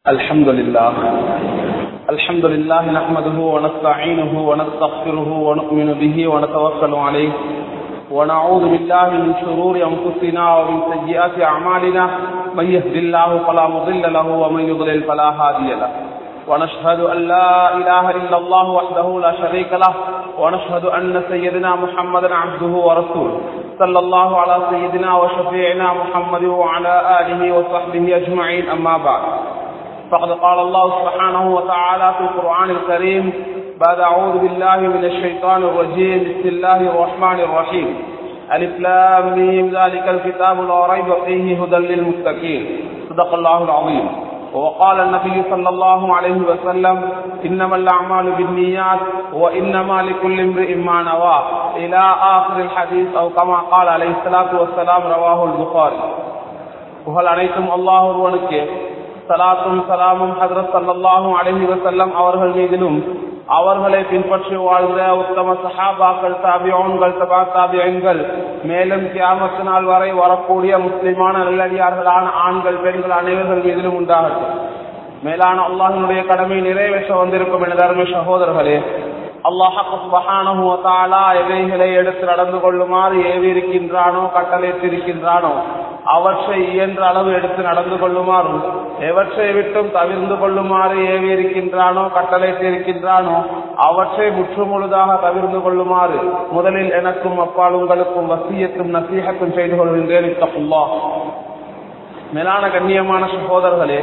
الحمد لله الحمد لله نحمده ونستعينه ونستغفره ونؤمن به ونتوكل عليه ونعوذ بالله من شرور أنفسنا ومن سيئات أعمالنا من يهد الله فلا مضل له ومن يضلل فلا هادي له ونشهد أن لا إله إلا الله وحده لا شريك له ونشهد أن سيدنا محمدا عبده ورسوله صلى الله على سيدنا وشفيعنا محمد وعلى آله وصحبه أجمعين أما بعد فقد قال الله سبحانه وتعالى في القرآن الكريم بعد أعوذ بالله من الشيطان الرجيم بسم الله الرحمن الرحيم ألف لام ميم ذلك الكتاب لا ريب فيه هدى للمتقين صدق الله العظيم وقال النبي صلى الله عليه وسلم إنما الأعمال بالنيات وإنما لكل امرئ ما نوى إلى آخر الحديث أو كما قال عليه الصلاة والسلام رواه البخاري புகழ் அனைத்தும் அல்லாஹ் ஒருவனுக்கு சலாத்தும் சலாமும் ஹதரத் சல்லாஹூ அலஹி வசல்லம் அவர்கள் மீதிலும் அவர்களை பின்பற்றி வாழ்ந்த உத்தம சஹாபாக்கள் தாபியோன்கள் தபா தாபியன்கள் மேலும் கியாமத்து நாள் வரை வரக்கூடிய முஸ்லிமான நல்லடியார்களான ஆண்கள் பெண்கள் அனைவர்கள் மீதிலும் உண்டாகட்டும் மேலான அல்லாஹினுடைய கடமை நிறைவேற்ற வந்திருக்கும் என தர்ம சகோதரர்களே அல்லாஹாலா எவைகளை எடுத்து நடந்து கொள்ளுமாறு ஏவி இருக்கின்றானோ கட்டளையிட்டிருக்கின்றானோ அவற்றை இயன்ற அளவு எடுத்து நடந்து கொள்ளுமாறும் எவற்றை விட்டும் தவிர்ந்து கொள்ளுமாறு ஏவி இருக்கின்றானோ கட்டளையிட்டிருக்கின்றானோ அவற்றை முற்றுமுழுதாக தவிர்ந்து கொள்ளுமாறு முதலில் எனக்கும் அப்பால் உங்களுக்கும் வசியத்தும் நசீகத்தும் செய்து கொள்கின்றேன் இத்தப்புல்லா மேலான கண்ணியமான சகோதரர்களே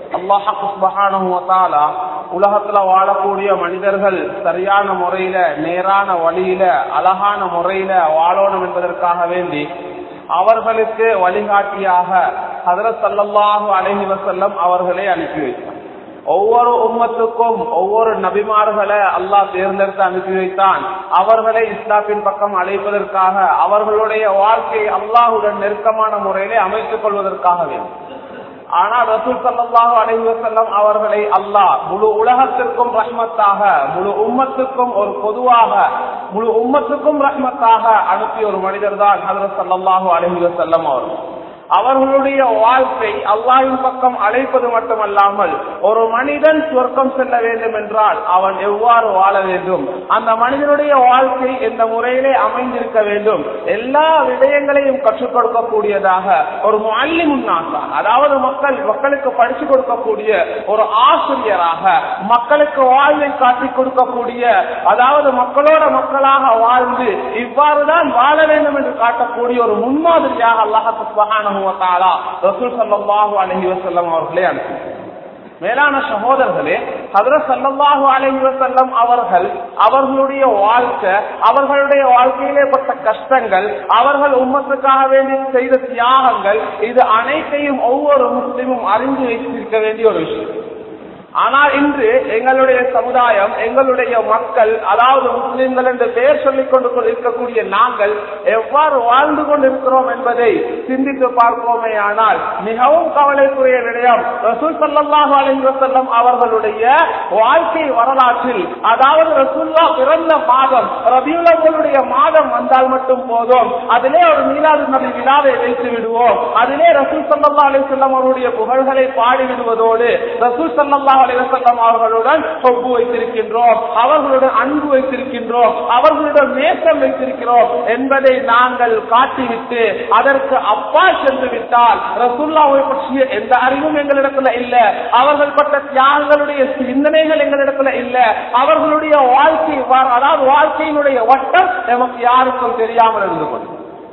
அல்லாஹாலா உலகத்துல வாழக்கூடிய மனிதர்கள் சரியான முறையில நேரான வழியில அழகான முறையில வாழணும் என்பதற்காக வேண்டி அவர்களுக்கு வழிகாட்டியாக ஹதரத் சல்லல்லாஹு அலஹி வசல்லம் அவர்களை அனுப்பி வைத்தார் ஒவ்வொரு உம்மத்துக்கும் ஒவ்வொரு நபிமார்களை அல்லாஹ் தேர்ந்தெடுத்து அனுப்பி வைத்தான் அவர்களை இஸ்லாத்தின் பக்கம் அழைப்பதற்காக அவர்களுடைய வாழ்க்கையை அல்லாஹுடன் நெருக்கமான முறையிலே அமைத்துக் கொள்வதற்காக வேண்டும் ஆனால் ரசூல் சல்லாஹூ அலஹி வசல்லம் அவர்களை அல்லாஹ் முழு உலகத்திற்கும் ரஹ்மத்தாக முழு உம்மத்துக்கும் ஒரு பொதுவாக முழு உம்மத்துக்கும் ரஹ்மத்தாக அனுப்பிய ஒரு மனிதர் தான் ஹதரத் சல்லாஹூ அலஹி வசல்லம் அவர்கள் அவர்களுடைய வாழ்க்கை அல்லாஹின் பக்கம் அழைப்பது மட்டுமல்லாமல் ஒரு மனிதன் சொர்க்கம் செல்ல வேண்டும் என்றால் அவன் எவ்வாறு வாழ வேண்டும் அந்த மனிதனுடைய வாழ்க்கை எந்த முறையிலே அமைந்திருக்க வேண்டும் எல்லா விடயங்களையும் கற்றுக் கொடுக்கக்கூடியதாக ஒரு மல்லி முன்னாசான் அதாவது மக்கள் மக்களுக்கு படிச்சு கொடுக்கக்கூடிய ஒரு ஆசிரியராக மக்களுக்கு வாழ்வை காட்டிக் கொடுக்கக்கூடிய அதாவது மக்களோட மக்களாக வாழ்ந்து இவ்வாறுதான் வாழ வேண்டும் என்று காட்டக்கூடிய ஒரு முன்மாதிரியாக அல்லாஹான ரசூல் சல்லாஹூ அலஹி வசல்லம் அவர்களே அனுப்பி மேலான சகோதரர்களே ஹதர சல்லாஹூ அலஹி வசல்லம் அவர்கள் அவர்களுடைய வாழ்க்கை அவர்களுடைய வாழ்க்கையிலே பட்ட கஷ்டங்கள் அவர்கள் உம்மத்துக்காக வேண்டி செய்த தியாகங்கள் இது அனைத்தையும் ஒவ்வொரு முஸ்லிமும் அறிந்து வைத்திருக்க வேண்டிய ஒரு விஷயம் ஆனால் இன்று எங்களுடைய சமுதாயம் எங்களுடைய மக்கள் அதாவது முஸ்லிம்கள் என்று பெயர் சொல்லிக் கொண்டு இருக்கக்கூடிய நாங்கள் எவ்வாறு வாழ்ந்து கொண்டிருக்கிறோம் என்பதை சிந்தித்து பார்ப்போமே ஆனால் மிகவும் கவலைக்குரிய விடயம் ரசூல் சல்லாஹூ அலிவசல்லம் அவர்களுடைய வாழ்க்கை வரலாற்றில் அதாவது ரசூல்லா பிறந்த மாதம் ரபியுலகளுடைய மாதம் வந்தால் மட்டும் போதும் அதிலே ஒரு மீனாது நபி விழாவை வைத்து விடுவோம் அதிலே ரசூல் சல்லா அலிசல்லம் அவருடைய புகழ்களை பாடி விடுவதோடு ரசூல் சல்லா அலிவசல்லம் அவர்களுடன் சொப்பு வைத்திருக்கின்றோம் அவர்களுடன் அன்பு வைத்திருக்கின்றோம் அவர்களுடன் நேசம் வைத்திருக்கிறோம் என்பதை நாங்கள் காட்டிவிட்டு அதற்கு அப்பா சென்று விட்டால் ரசுல்லாவை பற்றிய எந்த அறிவும் எங்களிடத்துல இல்ல அவர்கள் பட்ட தியாகங்களுடைய சிந்தனைகள் எங்களிடத்துல இல்ல அவர்களுடைய வாழ்க்கை அதாவது வாழ்க்கையினுடைய வட்டம் நமக்கு யாருக்கும் தெரியாமல் இருந்து கொண்டு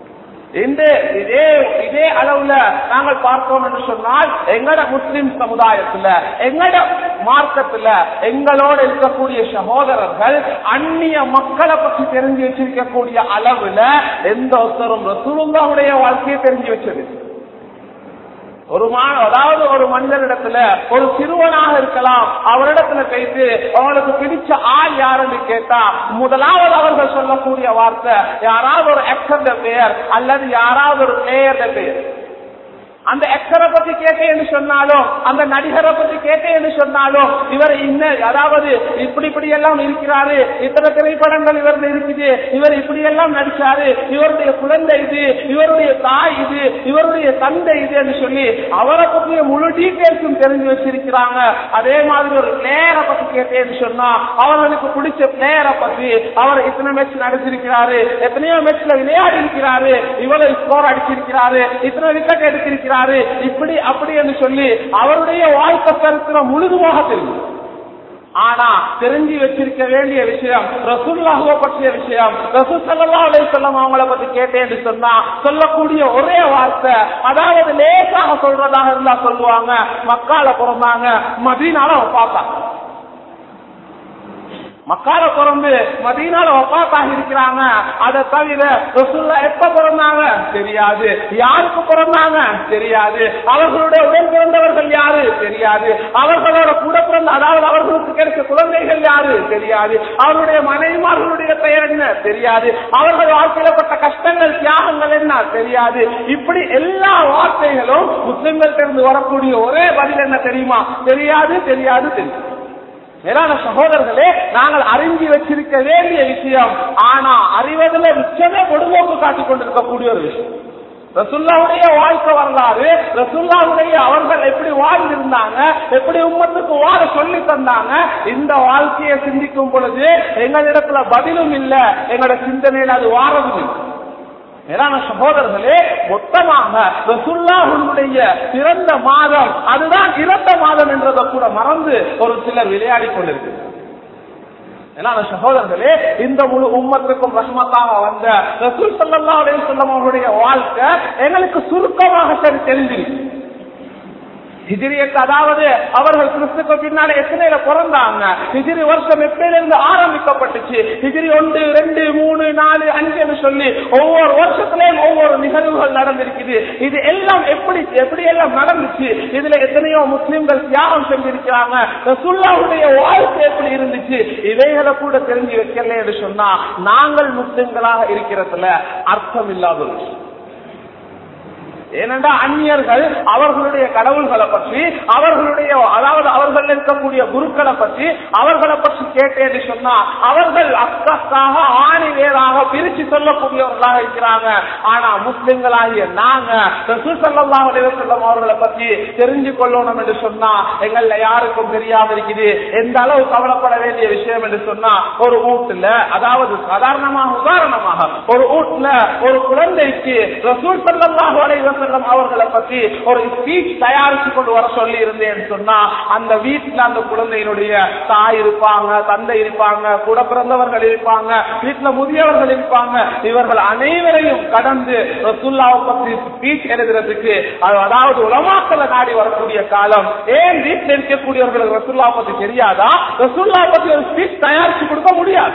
இந்த இதே இதே அளவுல நாங்கள் பார்த்தோம் என்று சொன்னால் எங்கட முஸ்லிம் சமுதாயத்துல எங்கட மார்க்கத்துல எங்களோட இருக்கக்கூடிய சகோதரர்கள் அந்நிய மக்களை பற்றி தெரிஞ்சு வச்சிருக்கக்கூடிய அளவுல எந்த ஒருத்தரும் ரசூலுல்லாவுடைய வாழ்க்கையை தெரிஞ்சு வச்சது ஒரு அதாவது ஒரு மனிதனிடத்துல ஒரு சிறுவனாக இருக்கலாம் அவரிடத்துல பேசி அவங்களுக்கு பிடிச்ச ஆள் யாருன்னு கேட்டா முதலாவது அவர்கள் சொல்லக்கூடிய வார்த்தை யாராவது ஒரு ஆக்டர் பெயர் அல்லது யாராவது ஒரு பிளேயர் பெயர் அந்த ஆக்டரை பத்தி கேட்க என்று சொன்னாலும் அந்த நடிகரை பத்தி கேட்க என்று சொன்னாலும் இவர் இன்ன அதாவது இப்படி இப்படி எல்லாம் இருக்கிறாரு இத்தனை திரைப்படங்கள் இவர் இருக்குது இவர் இப்படி எல்லாம் நடிச்சாரு இவருடைய குழந்தை இது இவருடைய தாய் இது இவருடைய தந்தை இது என்று சொல்லி அவரை பற்றிய முழு டீட்டெயில்ஸும் தெரிஞ்சு வச்சிருக்கிறாங்க அதே மாதிரி ஒரு பிளேயரை பத்தி கேட்டேன்னு சொன்னா அவர்களுக்கு பிடிச்ச பிளேயரை பத்தி அவர் இத்தனை மேட்ச் நடிச்சிருக்கிறாரு எத்தனையோ மேட்ச்ல விளையாடி இருக்கிறாரு இவ்வளவு ஸ்கோர் அடிச்சிருக்கிறாரு இத்தனை விக்கெட் எடுத்திருக்கிறாரு இப்படி அப்படி என்று சொல்லி அவருடைய வாழ்க்கை சரித்திர முழுதுமாக தெரியும் ஆனா தெரிஞ்சு வச்சிருக்க வேண்டிய விஷயம் ரசூல்லாஹுவ பற்றிய விஷயம் ரசூல் சல்லா அலைஹிஸ்ஸலாம் அவங்கள பத்தி கேட்டேன்னு சொன்னா சொல்லக்கூடிய ஒரே வார்த்தை அதாவது லேசாக சொல்றதாக இருந்தா சொல்லுவாங்க மக்கால பிறந்தாங்க மதீனால பார்த்தாங்க மக்கால பிறந்து மதீனால ஒப்பாத்தாக இருக்கிறாங்க அதை தவிர ரசூல்லா எப்ப பிறந்தாங்க தெரியாது யாருக்கு பிறந்தாங்க தெரியாது அவர்களுடைய உடன் பிறந்தவர்கள் யாரு தெரியாது அவர்களோட கூட பிறந்த அதாவது அவர்களுக்கு கிடைச்ச குழந்தைகள் யாரு தெரியாது அவருடைய மனைவிமார்களுடைய பெயர் என்ன தெரியாது அவர்கள் வாழ்க்கையில பட்ட கஷ்டங்கள் தியாகங்கள் என்ன தெரியாது இப்படி எல்லா வார்த்தைகளும் முஸ்லிம்கள் இருந்து வரக்கூடிய ஒரே பதில் என்ன தெரியுமா தெரியாது தெரியாது தெரியும் மேலான சகோதரர்களே நாங்கள் அறிஞ்சு வச்சிருக்க வேண்டிய விஷயம் ஆனா அறிவதில் மிச்சமே பொடுபோக்கு காட்டிக் கொண்டிருக்கக்கூடிய ஒரு விஷயம் ரசுல்லாவுடைய வாழ்க்கை வரலாறு ரசுல்லாவுடைய அவர்கள் எப்படி வாழ்ந்திருந்தாங்க எப்படி உம்மத்துக்கு வாழ சொல்லி தந்தாங்க இந்த வாழ்க்கையை சிந்திக்கும் பொழுது எங்களிடத்துல பதிலும் இல்ல எங்களோட சிந்தனையில் அது வாரதும் இல்லை மேலான சகோதரர்களே மொத்தமாக ரசுல்லாவுடைய பிறந்த மாதம் அதுதான் இறந்த மாதம் என்றதை கூட மறந்து ஒரு சிலர் விளையாடி கொண்டிருக்கிறார் மேலான சகோதரர்களே இந்த முழு உம்மத்துக்கும் ரஹ்மத்தாக வந்த ரசூல் சல்லா அலையம் அவருடைய வாழ்க்கை எங்களுக்கு சுருக்கமாக சரி தெரிஞ்சிருக்கு ஹிஜிரியத்து அதாவது அவர்கள் கிறிஸ்துக்கு பின்னால எத்தனையில பிறந்தாங்க ஹிஜிரி வருஷம் எப்பயிலிருந்து ஆரம்பிக்கப்பட்டுச்சு ஹிஜிரி ஒன்று ரெண்டு மூணு நாலு அஞ்சுன்னு சொல்லி ஒவ்வொரு வருஷத்திலையும் ஒவ்வொரு நிகழ்வுகள் நடந்திருக்குது இது எல்லாம் எப்படி எப்படி எல்லாம் நடந்துச்சு இதுல எத்தனையோ முஸ்லிம்கள் தியாகம் செஞ்சிருக்கிறாங்க ரசுல்லாவுடைய வாழ்க்கை எப்படி இருந்துச்சு இவைகளை கூட தெரிஞ்சு வைக்கல என்று சொன்னா நாங்கள் முஸ்லிம்களாக இருக்கிறதுல அர்த்தம் இல்லாத ஒரு விஷயம் ஏனென்றா அந்நியர்கள் அவர்களுடைய கடவுள்களை பற்றி அவர்களுடைய அதாவது அவர்கள் இருக்கக்கூடிய குருக்களை பற்றி அவர்களை பற்றி கேட்டேன்னு சொன்னா அவர்கள் அக்கத்தாக ஆணி வேறாக பிரிச்சு சொல்லக்கூடியவர்களாக இருக்கிறாங்க ஆனா முஸ்லிம்களாகிய நாங்க ரசூல் ஸல்லல்லாஹு அலைஹி வஸல்லம் அவர்களை பற்றி தெரிஞ்சு கொள்ளணும் என்று சொன்னா எங்கள்ல யாருக்கும் தெரியாம இருக்குது எந்த அளவு கவலைப்பட வேண்டிய விஷயம் என்று சொன்னா ஒரு வீட்டுல அதாவது சாதாரணமாக உதாரணமாக ஒரு வீட்டுல ஒரு குழந்தைக்கு ரசூல் ஸல்லல்லாஹு அலைஹி வஸல்லம் அவர்களை பற்றி ஒரு ஸ்பீச் தயாரிச்சு கொண்டு வர சொல்லி இருந்தேன் சொன்னா அந்த வீட்டுல அந்த குழந்தையினுடைய தாய் இருப்பாங்க தந்தை இருப்பாங்க கூட பிறந்தவர்கள் இருப்பாங்க வீட்டுல முதியவர்கள் இருப்பாங்க இவர்கள் அனைவரையும் கடந்து ரசூல்லாவை பற்றி ஸ்பீச் எழுதுறதுக்கு அது- அதாவது உலமாக்களை நாடி வரக்கூடிய காலம் ஏன் வீட்டில் இருக்கக்கூடியவர்களுக்கு ரசூல்லாவை பத்தி தெரியாதா ரசூல்லா பத்தி ஒரு ஸ்பீச் தயாரிச்சு கொடுக்க முடியாது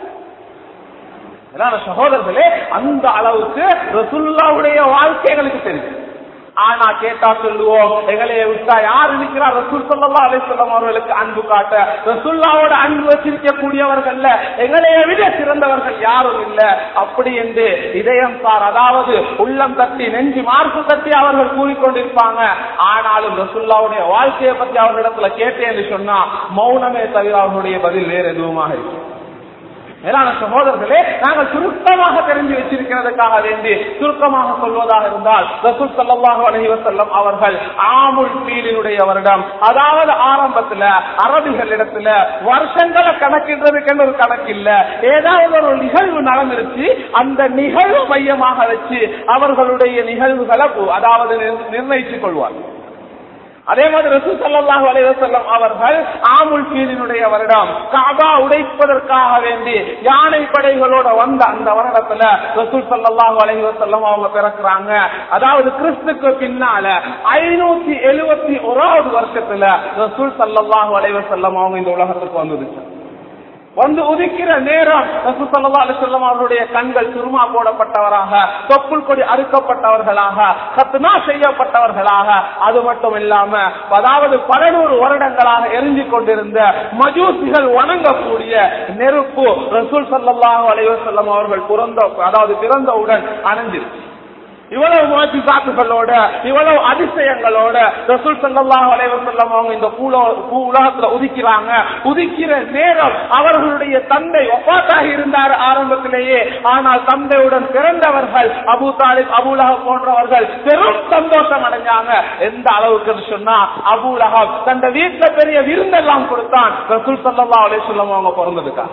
மேலான சகோதரர்களே அந்த அளவுக்கு ரசுல்லாவுடைய வாழ்க்கை எங்களுக்கு தெரியும் ஆனா கேட்டா சொல்லுவோம் எங்களைய விட்டா யார் இருக்கிறார் ரசூல் சொல்லா அலிஸ்லாம் அவர்களுக்கு அன்பு காட்ட ரசுல்லாவோட அன்பு வச்சிருக்கக்கூடியவர்கள்ல எங்களைய விட சிறந்தவர்கள் யாரும் இல்ல அப்படி என்று இதயம் சார் அதாவது உள்ளம் தட்டி நெஞ்சு மார்பு தட்டி அவர்கள் கூறிக்கொண்டிருப்பாங்க ஆனாலும் ரசுல்லாவுடைய வாழ்க்கையை பத்தி அவர்களிடத்துல கேட்டேன்னு சொன்னா மௌனமே தவிர அவர்களுடைய பதில் வேற எதுவுமாக இருக்கு மேலான சகோதரர்களே நாங்கள் சுருக்கமாக தெரிஞ்சு வச்சிருக்கிறதுக்காக வேண்டி சுருக்கமாக சொல்வதாக இருந்தால் ரசூல் ஸல்லல்லாஹு அலைஹி வஸல்லம் அவர்கள் ஆமுல் பீலினுடைய வருடம் அதாவது ஆரம்பத்துல அரபிகளிடத்துல வருஷங்களை கணக்கிடுறதுக்கு ஒரு கணக்கு இல்ல ஏதாவது ஒரு நிகழ்வு நடந்துருச்சு அந்த நிகழ்வு மையமாக வச்சு அவர்களுடைய நிகழ்வுகளை அதாவது நிர்- நிர்ணயித்துக் கொள்வார்கள் அதே மாதிரி ரசூல் ஸல்லல்லாஹு அலைஹி வஸல்லம் அவர்கள் ஆமுல் ஃபீலினுடைய வருடம் காபா உடைப்பதற்காக வேண்டி யானை படைகளோட வந்த அந்த வருடத்துல ரசூல் ஸல்லல்லாஹு அலைஹி வஸல்லம் அவங்க பிறக்குறாங்க அதாவது கிறிஸ்துக்கு பின்னால ஐநூத்தி எழுவத்தி ஓராவது வருஷத்துல ரசூல் ஸல்லல்லாஹு அலைஹி வஸல்லம் அவங்க இந்த உலகத்துக்கு வந்துருச்சு வந்து உதிக்கிற நேரம் ரசூல் ஸல்லல்லாஹு அலைஹி வஸல்லம் அவருடைய கண்கள் சுருமா போடப்பட்டவராக தொப்புள் கொடி அறுக்கப்பட்டவர்களாக கத்னா செய்யப்பட்டவர்களாக அது மட்டும் இல்லாம அதாவது பல நூறு வருடங்களாக எரிஞ்சு கொண்டிருந்த மஜூசிகள் வணங்கக்கூடிய நெருப்பு ரசூல் ஸல்லல்லாஹு அலைஹி வஸல்லம் அவர்கள் பிறந்த அதாவது பிறந்தவுடன் அணைஞ்சிருச்சு இவ்வளவு முயற்சிகளோட இவ்வளவு அதிசயங்களோட ரசூல் சல்லல்லாஹு அலைஹி வஸல்லம் அவங்க இந்த பூலோ பூ உலகத்துல உதிக்கிறாங்க உதிக்கிற நேரம் அவர்களுடைய தந்தை ஒப்பாத்தாக இருந்தார் ஆரம்பத்திலேயே ஆனால் தந்தையுடன் பிறந்தவர்கள் அபு தாலிப் அபுலஹப் போன்றவர்கள் பெரும் சந்தோஷம் அடைஞ்சாங்க எந்த அளவுக்கு சொன்னா அபுலஹப் தந்த வீட்டுல பெரிய விருந்தெல்லாம் கொடுத்தான் ரசூல் சல்லல்லாஹு அலைஹி வஸல்லம் அவங்க பிறந்ததுக்காக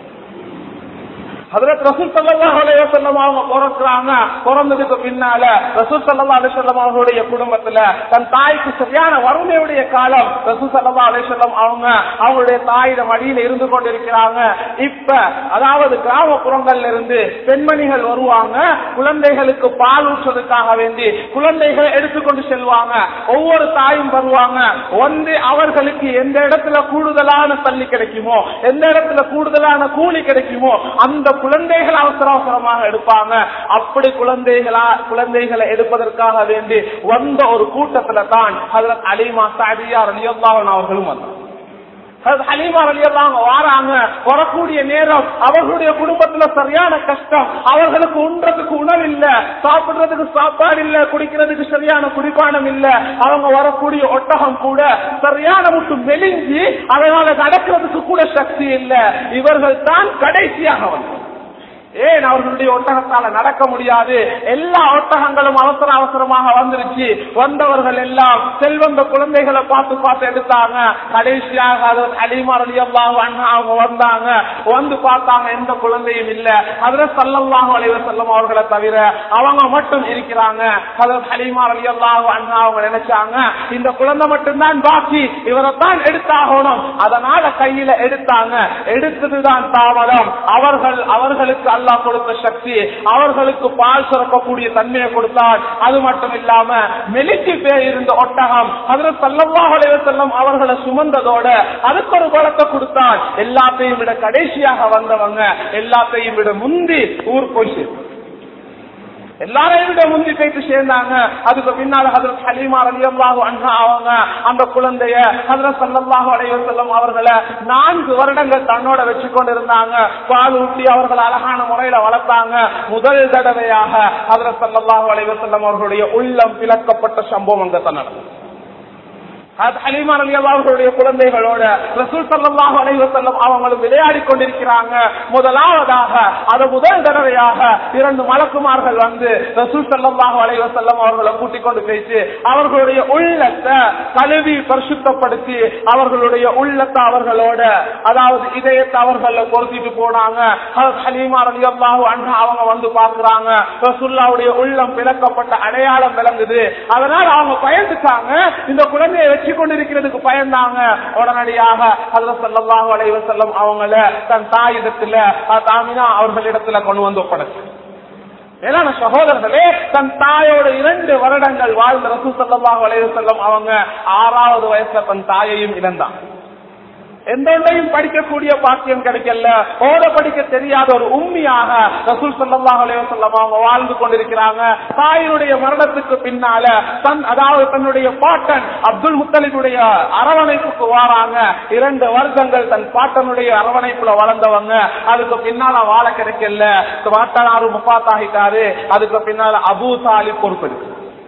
ஹதரத் ரசூல் சல்லல்லாஹு அலைஹி வஸல்லம் அவங்க பிறக்கிறாங்க பிறந்ததுக்கு பின்னால ரசூல் சல்லல்லாஹு அலைஹி வஸல்லம் அவர்களுடைய குடும்பத்துல தன் தாய்க்கு சரியான வறுமையுடைய காலம் ரசூல் சல்லல்லாஹு அலைஹி வஸல்லம் அவங்க அவங்களுடைய தாயிட மடியில இருந்து கொண்டிருக்கிறாங்க இப்ப அதாவது கிராமப்புறங்கள்ல இருந்து பெண்மணிகள் வருவாங்க குழந்தைகளுக்கு பால் ஊற்றுவதற்காக வேண்டி குழந்தைகளை எடுத்துக்கொண்டு செல்வாங்க ஒவ்வொரு தாயும் வருவாங்க வந்து அவர்களுக்கு எந்த இடத்துல கூடுதலான தள்ளி கிடைக்குமோ எந்த இடத்துல கூடுதலான கூலி கிடைக்குமோ அந்த குழந்தைகள் அவசர அவசரமாக எடுப்பாங்க அப்படி குழந்தைகளா குழந்தைகளை எடுப்பதற்காக வேண்டி வந்த ஒரு கூட்டத்துல தான் ஹதரத் அலிமா சாதியார் அலியல்லாவன் அவர்களும் வந்தார் ஹதரத் ஹலீமா ரலியல்லாஹு வாராங்க வரக்கூடிய நேரம் அவர்களுடைய குடும்பத்துல சரியான கஷ்டம் அவர்களுக்கு உண்றதுக்கு உணவு இல்ல சாப்பிடுறதுக்கு சாப்பாடு இல்ல குடிக்கிறதுக்கு சரியான குடிப்பானம் இல்ல அவங்க வரக்கூடிய ஒட்டகம் கூட சரியான முட்டு மெலிஞ்சி அதனால நடக்கிறதுக்கு கூட சக்தி இல்ல இவர்கள் தான் கடைசியாக வந்தார் ஏன் அவர்களுடைய ஒட்டகத்தால நடக்க முடியாது எல்லா ஒட்டகங்களும் அவசர அவசரமாக வந்துருச்சு வந்தவர்கள் எல்லாம் செல்வந்த குழந்தைகளை பார்த்து பார்த்து எடுத்தாங்க கடைசியாக அது அலிமார் அலி அல்லாஹ் அவங்க வந்தாங்க வந்து பார்த்தாங்க எந்த குழந்தையும் இல்ல அதுல சல்லல்லாஹு அலைவ செல்லம் அவர்களை தவிர அவங்க மட்டும் இருக்கிறாங்க அதில் ஹலிமார் அலி அல்லாஹ் அவங்க நினைச்சாங்க இந்த குழந்தை மட்டும்தான் பாக்கி இவரைத்தான் எடுத்தாகணும் அதனால கையில எடுத்தாங்க எடுத்ததுதான் தாமதம் அவர்கள் அவர்களுக்கு அல்லாஹ் கொடுத்த சக்தி அவர்களுக்கு பால் சுரக்கக்கூடிய தன்மையை கொடுத்தார் அது மட்டும் இல்லாம மெலிக்கு பேர் இருந்த ஒட்டகம் அதில் சல்லல்லாஹு அலைஹி வஸல்லம் அவர்களை சுமந்ததோட அதுக்கு ஒரு பலத்தை கொடுத்தார் எல்லாத்தையும் விட கடைசியாக வந்தவங்க எல்லாத்தையும் விட முந்தி ஊர் போய் சேர்ந்தாங்க. எல்லாரையும் விட முந்தி போயிட்டு சேர்ந்தாங்க அதுக்கு பின்னால ஹதரத் ஹலீமா ரலியல்லாஹு அன்ஹா அவங்க அந்த குழந்தைய ஹதரத் ஸல்லல்லாஹு அலைஹி வஸல்லம் அவர்களை நான்கு வருடங்கள் தன்னோட வச்சு கொண்டிருந்தாங்க பால் ஊட்டி அவர்கள் அழகான முறையில வளர்த்தாங்க முதல் தடவையாக ஹதரத் ஸல்லல்லாஹு அலைஹி வஸல்லம் அவர்களுடைய உள்ளம் பிளக்கப்பட்ட சம்பவம் அங்க தான் நடந்தது ஹலீமான் அலி அவர்களுடைய குழந்தைகளோட ரசூல் சல்லாஹ் அலைவசல்லம் அவங்களும் விளையாடி கொண்டிருக்கிறாங்க முதலாவதாக அது முதல் தடவையாக இரண்டு மலக்குமார்கள் வந்து ரசூல் சல்லாஹ் அலைவசல்லம் அவர்களை கூட்டிக் கொண்டு போயிட்டு அவர்களுடைய உள்ளத்தை கழுவி பரிசுத்தப்படுத்தி அவர்களுடைய உள்ளத்தை அவர்களோட அதாவது இதயத்தை அவர்கள பொருத்திட்டு போனாங்க ஹலீமான் அலி அல்லாஹு அண்ணா அவங்க வந்து பாக்குறாங்க ரசூல்லாவுடைய உள்ளம் பிளக்கப்பட்ட அடையாளம் விளங்குது அதனால அவங்க பயந்துட்டாங்க இந்த குழந்தையை வச்சு கொண்டிருக்கிறதுக்கு பயந்தாங்க உடனடியாக அதுல சல்லாஹு அலைவ செல்லம் அவங்கள தன் தாயிடத்துல தாமினா அவர்களிடத்துல கொண்டு வந்து ஒப்படைச்சு மேலான சகோதரர்களே தன் தாயோட இரண்டு வருடங்கள் வாழ்ந்த ரசூ சல்லாஹு அலைவ செல்லம் அவங்க ஆறாவது வயசுல தன் தாயையும் இழந்தான் எந்த ஒன்றையும் படிக்கக்கூடிய பாக்கியம் கிடைக்கல ஓட படிக்க தெரியாத ஒரு உண்மையாக ரசூல் சல்லாஹ் அலைவசல்லம் அவங்க வாழ்ந்து கொண்டிருக்கிறாங்க தாயினுடைய மரணத்துக்கு பின்னால தன் அதாவது தன்னுடைய பாட்டன் அப்துல் முத்தலிபுடைய அரவணைப்புக்கு வாராங்க இரண்டு வருஷங்கள் தன் பாட்டனுடைய அரவணைப்புல வளர்ந்தவங்க அதுக்கு பின்னால வாழ கிடைக்கல பாட்டனாரு முப்பாத்தாகிட்டாரு அதுக்கு பின்னால அபு தாலி பொறுப்பெடுக்கு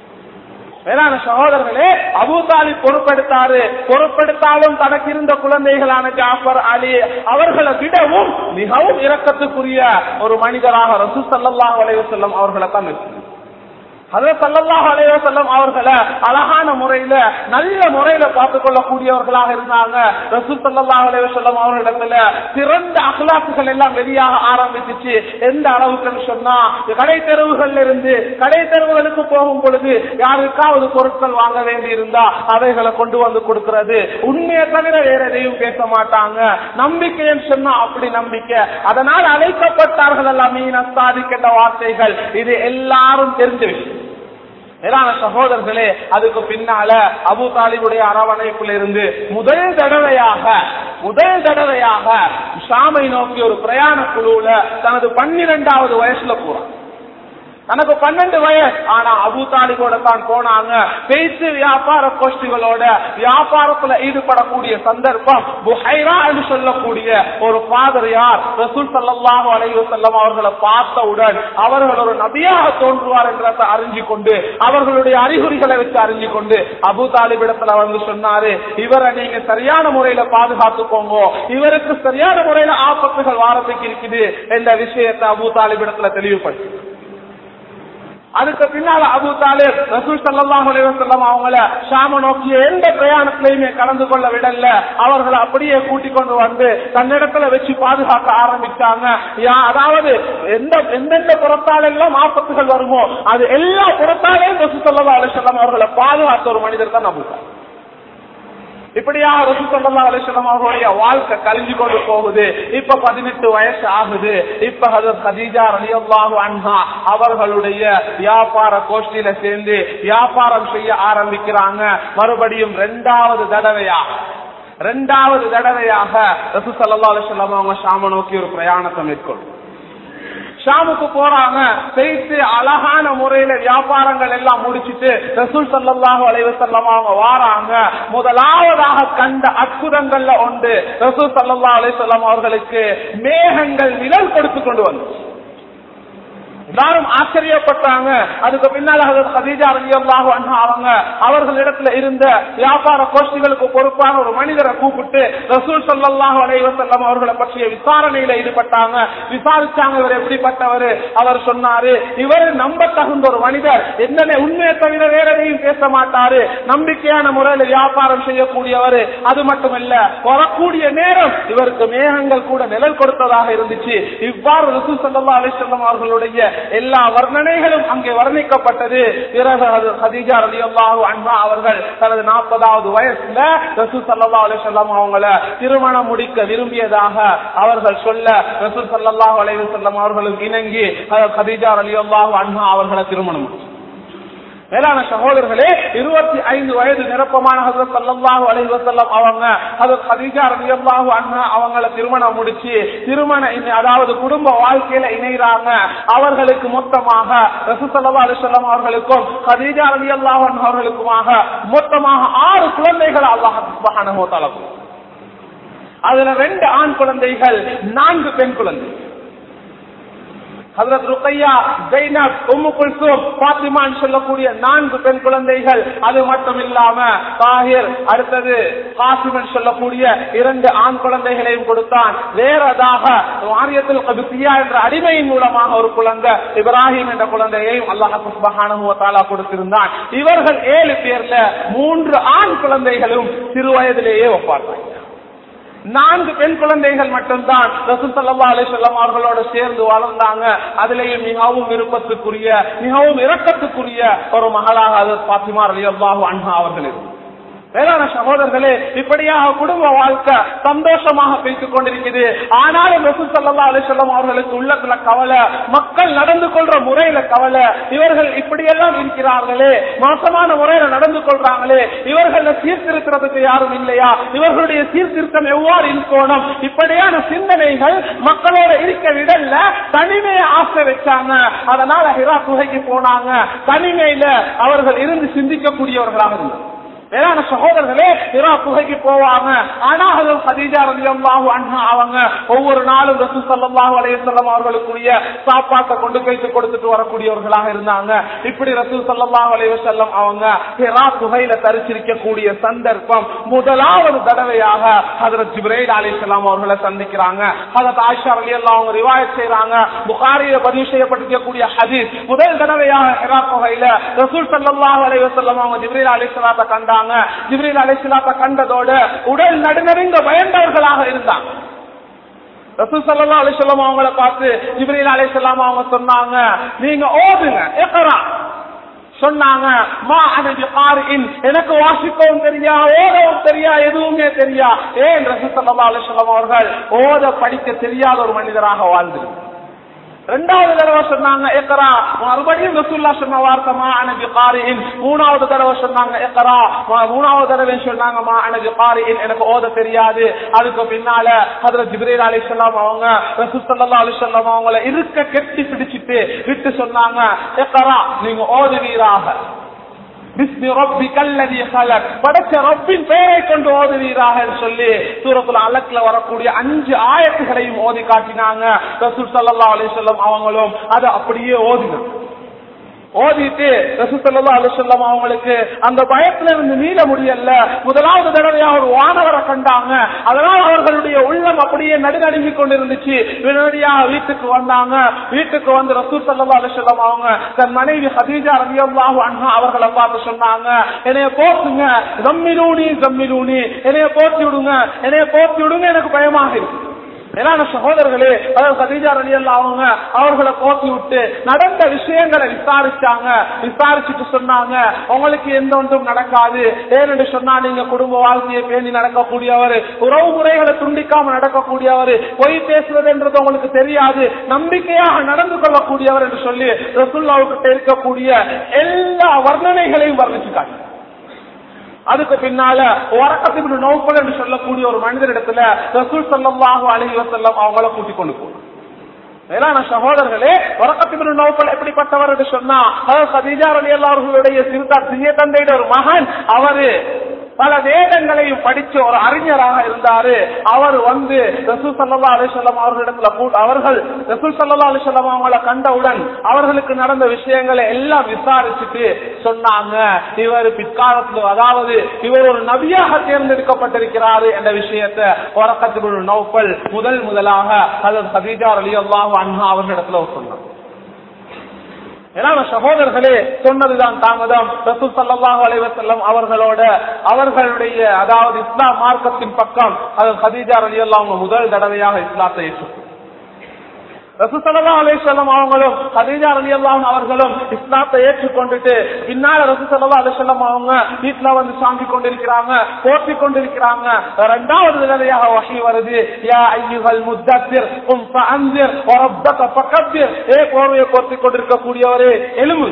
வேளாண் சகோதரர்களே அபுதாலி பொறுப்பெடுத்தாரு பொறுப்பெடுத்தாலும் தனக்கு இருந்த குழந்தைகளான ஜாஃபர் அலி அவர்களை விடவும் மிகவும் இரக்கத்துக்குரிய ஒரு மனிதராக ரசூ சல்லாஹ் அலைவசல்லம் அவர்களை தான் இருக்கு அதே சல்லல்லாஹ் அலைவசல்லம் அவர்களை அழகான முறையில நல்ல முறையில பார்த்துக் கொள்ளக்கூடியவர்களாக இருந்தாங்க ரசூல் சல்லல்லாஹ் அலைவசல்லம் அவர்களிடத்துல சிறந்த அகலாக்குகள் எல்லாம் வெளியாக ஆரம்பிச்சிச்சு எந்த அளவுக்குன்னு சொன்னா கடை தெருவுகள்ல இருந்து கடை தெருவுகளுக்கு போகும் பொழுது யாருக்காவது பொருட்கள் வாங்க வேண்டி இருந்தா அவைகளை கொண்டு வந்து கொடுக்கிறது உண்மையை தவிர வேற எதையும் பேச மாட்டாங்க நம்பிக்கைன்னு சொன்னா அப்படி நம்பிக்கை அதனால் அழைக்கப்பட்டார்கள் எல்லாம் மீன சாதிக்கின்ற வார்த்தைகள் இது எல்லாரும் தெரிஞ்ச விஷயம் மேலான சகோதரர்களே அதுக்கு பின்னால அபு தாலிபுடைய அரவணைப்புல இருந்து முதல் தடவையாக முதல் தடவையாக ஷாமை நோக்கி ஒரு பிரயாண குழுவுல தனது பன்னிரெண்டாவது வயசுல போறான் தனக்கு பன்னெண்டு வயசு ஆனா அபு தாலிபோட தான் போனாங்க பேச்சு வியாபார கோஷ்டிகளோட வியாபாரத்துல ஈடுபடக்கூடிய சந்தர்ப்பம் புஹைரா என்று சொல்லக்கூடிய ஒரு ஃபாதர் யார் ரசூல் சல்லாஹு அலைஹி வஸல்லம் அவர்களை பார்த்தவுடன் அவர்கள் ஒரு நபியாக தோன்றுவார் என்றதை அறிஞ்சு கொண்டு அவர்களுடைய அறிகுறிகளை வச்சு அறிஞ்சு கொண்டு அபு தாலிபிடத்துல வந்து சொன்னாரு இவரை நீங்க சரியான முறையில பாதுகாத்துக்கோங்க இவருக்கு சரியான முறையில ஆபத்துகள் வாரத்துக்கு இருக்குது என்ற விஷயத்தை அபு தாலிபிடத்துல தெளிவுபடுத்தி அதுக்கு பின்னால அபு தாலிப் ரசூல் சல்லாஹ் அலைவசல்லம் அவங்கள ஷாம நோக்கிய எந்த பிரயாணத்திலையுமே கலந்து கொள்ள விடல அவர்களை அப்படியே கூட்டிக் கொண்டு வந்து தன்னிடத்துல வச்சு பாதுகாக்க ஆரம்பிச்சாங்க யா- அதாவது எந்த எந்தெந்த புறத்தால் எல்லாம் ஆபத்துகள் வருமோ அது எல்லா புறத்தாலையும் ரசூல் சல்லா அலிசல்லாம் அவர்களை பாதுகாத்த ஒரு மனிதர் தான் அபு தாலிப். இப்படியாக ரசூசல்லா அலிஸ்லாம் அவர்களுடைய வாழ்க்கை கழிஞ்சு கொண்டு போகுது இப்ப பதினெட்டு வயசு ஆகுது இப்ப ஹதரத் கதீஜா ரலியல்லாஹு அன்ஹா அவர்களுடைய வியாபார கோஷ்டியில சேர்ந்து வியாபாரம் செய்ய ஆரம்பிக்கிறாங்க மறுபடியும் இரண்டாவது தடவையாக இரண்டாவது தடவையாக ரசூசல்லா அலிஸ்லாம் அவங்க ஷாம நோக்கி ஒரு பிரயாணத்தை மேற்கொள்ளும் ஷாமுக்கு போறாங்க பேசி அழகான முறையில வியாபாரங்கள் எல்லாம் முடிச்சிட்டு ரசூல் சல்லாஹூ அலைவசல்லம் அவங்க வாராங்க முதலாவதாக கண்ட அற்புதங்கள்ல ஒன்று ரசூல் சல்லா அலைவசல்லம் அவர்களுக்கு மேகங்கள் நிழல் கொடுத்து கொண்டு வந்து எல்லாரும் ஆச்சரியப்பட்டாங்க அதுக்கு பின்னால ஹஜரத் கதீஜா ரலியல்லாஹு அன்ஹா அவங்க அவர்களிடத்துல இருந்த வியாபார கோஷ்டிகளுக்கு பொறுப்பான ஒரு மனிதரை கூப்பிட்டு ரசூல் ஸல்லல்லாஹு அலைஹி வஸல்லம் அவர்களை பற்றிய விசாரணையில ஈடுபட்டாங்க விசாரிச்சாங்க இவர் எப்படிப்பட்டவர் அவர் சொன்னாரு இவர் நம்ப தகுந்த ஒரு மனிதர் என்னென்ன உண்மையை தவிர வேற எதையும் பேச மாட்டாரு நம்பிக்கையான முறையில் வியாபாரம் செய்யக்கூடியவர் அது மட்டுமல்ல வரக்கூடிய நேரம் இவருக்கு மேகங்கள் கூட நிழல் கொடுத்ததாக இருந்துச்சு இவ்வாறு ரசூல் ஸல்லல்லாஹு அலைஹி வஸல்லம் அவர்களுடைய எல்லா வர்ணனைகளும் அங்கே வர்ணிக்கப்பட்டது பிறகு அது ஹதீஜா ரலியல்லாஹு அன்ஹா அவர்கள் தனது நாற்பதாவது வயசுல ரசூல் ஸல்லல்லாஹு அலைஹி வஸல்லம் அவங்கள திருமணம் முடிக்க விரும்பியதாக அவர்கள் சொல்ல ரசூல் ஸல்லல்லாஹு அலைஹி வஸல்லம் அவர்களுக்கு இணங்கி ஹதரத் ஹதீஜா ரலியல்லாஹு அன்ஹா அவர்களை திருமணம் முடிச்சார். மேலான சகோதரர்களே இருபத்தி ஐந்து வயது நிரப்பமான ஹசரத் சல்லல்லாஹு அலைஹி வஸல்லம் அவங்க ஹசரத் ஹதீஜா ரலியல்லாஹு அன்ஹா அவங்கள திருமணம் முடிச்சு திருமண இணை- அதாவது குடும்ப வாழ்க்கையில இணைறாங்க அவர்களுக்கு மொத்தமாக ரசூல் ஸல்லல்லாஹு அலைஹி வஸல்லம் அவர்களுக்கும் ஹதீஜா ரலியல்லாஹு அன்ஹா அவர்களுக்குமாக மொத்தமாக ஆறு குழந்தைகள் அல்லாஹ் சுப்ஹானஹு வ தஆலா கொடுத்தார். அதுல ரெண்டு ஆண் குழந்தைகள் நான்கு பெண் குழந்தைகள் ஹதரத் ருக்கையா ஜெய்னப் உம்மு குல்சூம் பாத்திமான்னு சொல்லக்கூடிய நான்கு பெண் குழந்தைகள் அது மட்டும் இல்லாம தாஹிர் அடுத்தது காசிமன் சொல்லக்கூடிய இரண்டு ஆண் குழந்தைகளையும் கொடுத்தான் வேறதாக வாரியத்தில் கபிசியா என்ற அடிமையின் மூலமாக ஒரு குழந்தை இப்ராஹிம் என்ற குழந்தையையும் அல்லாஹ் சுப்ஹானஹு வ தஆலா கொடுத்திருந்தான் இவர்கள் ஏழு பேர்ல மூன்று ஆண் குழந்தைகளும் சிறு வயதிலேயே ஒப்பார்கள் நான்கு பெண் குழந்தைகள் மட்டும்தான் ரசூல் ஸல்லல்லாஹு அலைஹி வஸல்லம் அவர்களோட சேர்ந்து வளர்ந்தாங்க அதிலேயும் மிகவும் விருப்பத்துக்குரிய மிகவும் இரக்கத்துக்குரிய ஒரு மகளாக அது பாத்திமா ரலியல்லாஹு அன்ஹா அவர்கள் இருந்தார். வேளாண் சகோதரர்களே இப்படியாக குடும்ப வாழ்க்கை சந்தோஷமாக பேசிக் கொண்டிருக்குது ஆனாலும் ரசூல் ஸல்லல்லாஹு அலைஹி வஸல்லம் அவர்களுக்கு உள்ளத்துல கவலை மக்கள் நடந்து கொள்ற முறையில கவலை இவர்கள் இப்படியெல்லாம் இருக்கிறார்களே மோசமான முறையில நடந்து கொள்றாங்களே இவர்களை சீர்திருத்துறதுக்கு யாரும் இல்லையா இவர்களுடைய சீர்திருத்தம் எவ்வாறு இருக்கணும் இப்படியான சிந்தனைகள் மக்களோட இருக்க விடல தனிமையை ஆசை வச்சாங்க அதனால ஹிரா குகைக்கு போனாங்க தனிமையில அவர்கள் இருந்து சிந்திக்கக்கூடியவர்களாக இருந்தார் வேளாண் சகோதரர்களே இரா குகைக்கு போவாங்க ஆனா அதில் ஹதீஜா ரலியல்லாஹு அன்ஹா அவங்க ஒவ்வொரு நாளும் ரசூல் ஸல்லல்லாஹு அலைஹி வஸல்லம் அவர்களுக்குரிய சாப்பாட்டை கொண்டு போயிட்டு கொடுத்துட்டு வரக்கூடியவர்களாக இருந்தாங்க இப்படி ரசூல் ஸல்லல்லாஹு அலைஹி வஸல்லம் அவங்க ஹிரா குகையில தரிசிக்கக்கூடிய சந்தர்ப்பம் முதலாவது தடவையாக ஹஜரத் ஜிப்ரீல் அலைஹிஸ்ஸலாம் அவர்களை சந்திக்கிறாங்க ஹஜரத் ஆயிஷா ரலியல்லாஹு அவங்க ரிவாயத் செய்றாங்க புகாரியில பதிவு செய்யப்பட்டிருக்கக்கூடிய ஹதீஸ் முதல் தடவையாக ஹிரா குகையில ரசூல் ஸல்லல்லாஹு அலைஹி வஸல்லம் அவங்க ஜிப்ரீல் அலைஹிஸ்ஸலாத்தை கண்டாங்க ஜிப்ரீல் அலைஹிஸ்ஸலாத்தை கண்டதோடு உடல் நடுநடுங்க பயந்தவர்களாக இருந்தாங்க ரசூல் ஸல்லல்லாஹு அலைஹி வஸல்லம் அவங்கள பார்த்து ஜிப்ரீல் அலைஹிஸ்ஸலாம் அவங்க சொன்னாங்க நீங்க ஓதுங்க இக்ரா சொன்னாங்க மா அனபி காரின் எனக்கு வாசிக்கவும் தெரியா ஓதவும் தெரியா எதுவுமே தெரியா ஏன் ரசூல் ஸல்லல்லாஹு அலைஹி வஸல்லம் அவர்கள் ஓத படிக்க தெரியாத ஒரு மனிதராக வாழ்ந்திருக்கிறார் ரெண்டாவது தடவை சொன்னாங்க எக்கரா மறுபடியும் ரசூல்லா சொன்ன வார்த்தைமா அனபி காரியின் மூணாவது தடவை சொன்னாங்க எக்கரா மூணாவது தடவை சொன்னாங்க மா அனபி காரியின் எனக்கு ஓத தெரியாது அதுக்கு பின்னால அதுல ஜிப்ரீல் அலி சொல்லாம் அவங்க ரசூல் சல்லா அலி சொல்லாம் அவங்கள இருக்க கெட்டி பிடிச்சிட்டு விட்டு சொன்னாங்க எக்கரா நீங்க ஓதுவீராக பிஸ்மி ரப்பிக்கல்லதி ஹலக் படைச்ச ரப்பின் பெயரை கொண்டு ஓதுவீராக என்று சொல்லி சூரத்துல அலக்ல வரக்கூடிய அஞ்சு ஆயத்துகளையும் ஓதி காட்டினாங்க ரசூல் ஸல்லல்லாஹு அலைஹி வஸல்லம் அவங்களும் அதை அப்படியே ஓதினாங்க ஓதிட்டு ரசூசல்லா அலுவலம் அவங்களுக்கு அந்த பயத்துல இருந்து மீள முடியல முதலாவது தடவையா ஒரு வானவரை கண்டாங்க அதனால் அவர்களுடைய உள்ளம் அப்படியே நடுநடுங்கி கொண்டிருந்துச்சு உடனடியாக வீட்டுக்கு வந்தாங்க வீட்டுக்கு வந்து ரசூல் சல்லா அலுவலம் அவங்க தன் மனைவி ஹதீஜா ரவியல்லாஹு அன்ஹா அவர்களை பார்த்து சொன்னாங்க என்னைய போத்துங்க ஜம்மிலூனி ஜம்மிலூனி என்னைய போத்தி விடுங்க என்னைய போத்தி விடுங்க எனக்கு பயமாக இருக்கு ஏன்னா சகோதரர்களே அதாவது கதீஜா அலி அவங்க அவர்களை போக்கி விட்டு நடந்த விஷயங்களை விசாரிச்சாங்க விசாரிச்சுட்டு சொன்னாங்க உங்களுக்கு எந்த ஒன்றும் நடக்காது ஏனென்று சொன்னா நீங்க குடும்ப வாழ்க்கையை பேணி நடக்கக்கூடியவர் உறவு முறைகளை துண்டிக்காம நடக்கக்கூடியவர் பொய் பேசுவதுன்றது உங்களுக்கு தெரியாது நம்பிக்கையாக நடந்து கொள்ளக்கூடியவர் என்று சொல்லி ரசுல்லாவுக்கிட்ட இருக்கக்கூடிய எல்லா வர்ணனைகளையும் வர்ணிச்சுக்காங்க அதுக்கு பின்னால வரக்கத்து நோக்கல் என்று சொல்லக்கூடிய ஒரு மனிதரிடத்துல ரசூல் சல்லாஹூ அலஹி வசல்லம் அவங்கள கூட்டிக் கொண்டு போகணும் மேலான சகோதரர்களே வரக்கத்து நோக்கல் எப்படிப்பட்டவர் என்று சொன்னா அதாவது சதீஜா அலி அவர்களுடைய சிறுதா சிறிய தந்தையிட ஒரு மகன் அவரு பல வேதங்களையும் படிச்ச ஒரு அறிஞராக இருந்தாரு அவர் வந்து ரசூல் சல்லா அலிசல்லாம் அவர்களிடத்துல அவர்கள் ரசூல் சல்லா அலிசல்லாம் அவங்கள கண்டவுடன் அவர்களுக்கு நடந்த விஷயங்களை எல்லாம் விசாரிச்சுட்டு சொன்னாங்க இவர் பிற்காலத்தில் அதாவது இவர் ஒரு நபியாக தேர்ந்தெடுக்கப்பட்டிருக்கிறாரு என்ற விஷயத்தை வரக்கத்து நௌபல் முதல் முதலாக அதன் சதீஜா அலி அல்லாஹ் அன்ஹா அவர்களிடத்துல சொன்னாங்க ஏன்னா சகோதரர்களே சொன்னதுதான் தாமதம் ரசூல் சல்லாஹூ அலைவசல்லம் அவர்களோட அவர்களுடைய அதாவது இஸ்லாம் மார்க்கத்தின் பக்கம் அது ஹதீஜா அலி அவங்க முதல் தடவையாக இஸ்லாத்தை ஏற்று ரசூசல்லா அலிசல்லம் அவங்களும் ஹதீஜா அலி அல்லாம் அவர்களும் இஸ்லாத்தை ஏற்றுக்கொண்டுட்டு பின்னால ரசூசல்லா அலிசல்லம் அவங்க வீட்டுல வந்து சாங்கி கொண்டிருக்கிறாங்க போற்றி கொண்டிருக்கிறாங்க இரண்டாவது தடவையாக வகை வருது யா ஐயுகள் முத்தத்திர் உம் அந்திர் ரப்பக பக்கத்திர் ஏ போர்வையை போர்த்தி கொண்டிருக்கக்கூடியவரே எலும்பு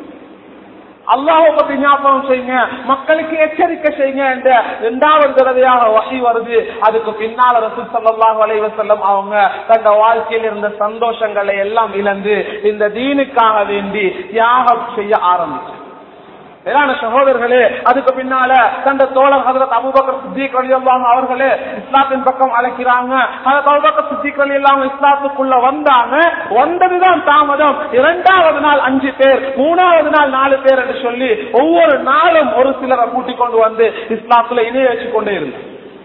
அல்லாஹை பத்தி ஞாபகம் செய்யுங்க மக்களுக்கு எச்சரிக்கை செய்யுங்க என்ற இரண்டாவது தடவையாக வகை வருது அதுக்கு பின்னால ரசூல் சல்லாஹூ அலைவசல்லம் அவங்க தந்த வாழ்க்கையில் இருந்த சந்தோஷங்களை எல்லாம் இழந்து இந்த தீனுக்காக வேண்டி தியாகம் செய்ய ஆரம்பிச்சு மேலான சகோதரர்களே அதுக்கு பின்னால தந்த தோழர் ஹதரத் அபுபக்கர் சித்திக் அலி அல்லாம அவர்களே இஸ்லாத்தின் பக்கம் அழைக்கிறாங்க ஹதரத் அபுபக்கர் சித்திக் அலி அல்லாம இஸ்லாத்துக்குள்ள வந்தாங்க வந்ததுதான் தாமதம் இரண்டாவது நாள் அஞ்சு பேர் மூணாவது நாள் நாலு பேர் என்று சொல்லி ஒவ்வொரு நாளும் ஒரு சிலரை கூட்டிக் கொண்டு வந்து இஸ்லாத்துல இணைய வச்சு கொண்டே இருந்தாங்க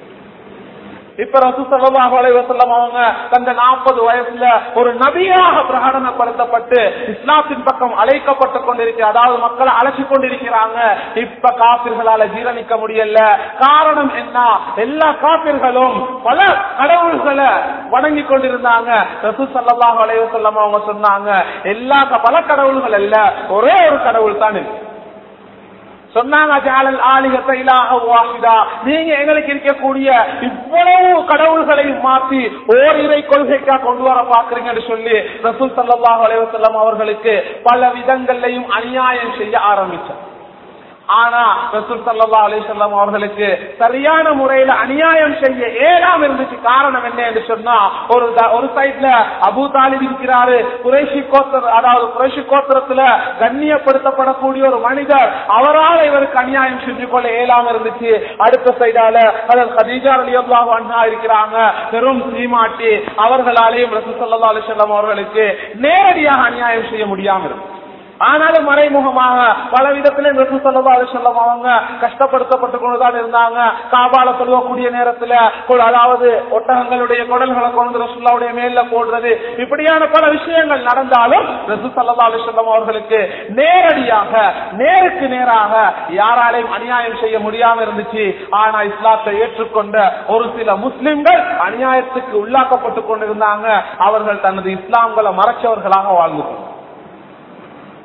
இப்ப ரசூசல்லாஹு அலைஹி வஸல்லம் அவங்க தந்த நாற்பது வயசுல ஒரு நபியாக பிரகடனப்படுத்தப்பட்டு இஸ்லாத்தின் பக்கம் அழைக்கப்பட்டு கொண்டிருக்க அதாவது மக்களை அழைச்சு கொண்டிருக்கிறாங்க இப்ப காப்பிர்களால ஜீரணிக்க முடியல காரணம் என்ன எல்லா காப்பிர்களும் பல கடவுள்களை வணங்கி கொண்டிருந்தாங்க ரசூ சல்லாஹு அலைஹி வஸல்லம் அவங்க சொன்னாங்க எல்லா பல கடவுள்கள் அல்ல ஒரே ஒரு கடவுள் தான் இருக்கு சொன்னாங்க ஜாலல் ஆலிகத்தை இலாக வாஹிதா நீங்க எங்களுக்கு இருக்கக்கூடிய இவ்வளவு கடவுள்களையும் மாத்தி ஓர் இறை கொள்கைக்கா கொண்டு வர பாக்குறீங்கன்னு சொல்லி ரசூல் சல்லாஹ் அலைவசல்லம் அவர்களுக்கு பல விதங்கள்லையும் அநியாயம் செய்ய ஆரம்பிச்சார் ஆனா ரசூல் சல்லா அலிசல்லாம் அவர்களுக்கு சரியான முறையில அநியாயம் செய்ய ஏழாம இருந்துச்சு காரணம் என்ன என்று சொன்னா ஒரு ஒரு சைட்ல அபு தாலிப் இருக்கிறாரு குறைஷி கோத்திர அதாவது குறைஷி கோத்திரத்துல கண்ணியப்படுத்தப்படக்கூடிய ஒரு மனிதர் அவரால் இவருக்கு அநியாயம் செஞ்சு கொள்ள ஏழாம இருந்துச்சு அடுத்த சைடால அதாவது ஹதீஜா அலி அல்லாஹ் அண்ணா இருக்கிறாங்க பெரும் சீமாட்டி அவர்களாலேயும் ரசூல் சல்லா அலிசல்லாம் அவர்களுக்கு நேரடியாக அநியாயம் செய்ய முடியாம இருக்கு ஆனாலும் மறைமுகமாக பல விதத்திலே ரசூ சல்லா அலிசல்லம் அவங்க கஷ்டப்படுத்தப்பட்டு கொண்டுதான் இருந்தாங்க காபால தொழுவக்கூடிய நேரத்துல அதாவது ஒட்டகங்களுடைய குடல்களை கொண்டு ரசூல்லாவுடைய மேல போடுறது இப்படியான பல விஷயங்கள் நடந்தாலும் ரசூ சல்லா அலிசல்லம் அவர்களுக்கு நேரடியாக நேருக்கு நேராக யாராலையும் அநியாயம் செய்ய முடியாம இருந்துச்சு ஆனா இஸ்லாத்தை ஏற்றுக்கொண்ட ஒரு சில முஸ்லிம்கள் அநியாயத்துக்கு உள்ளாக்கப்பட்டு கொண்டிருந்தாங்க அவர்கள் தனது இஸ்லாம்களை மறைச்சவர்களாக வாழ்ந்து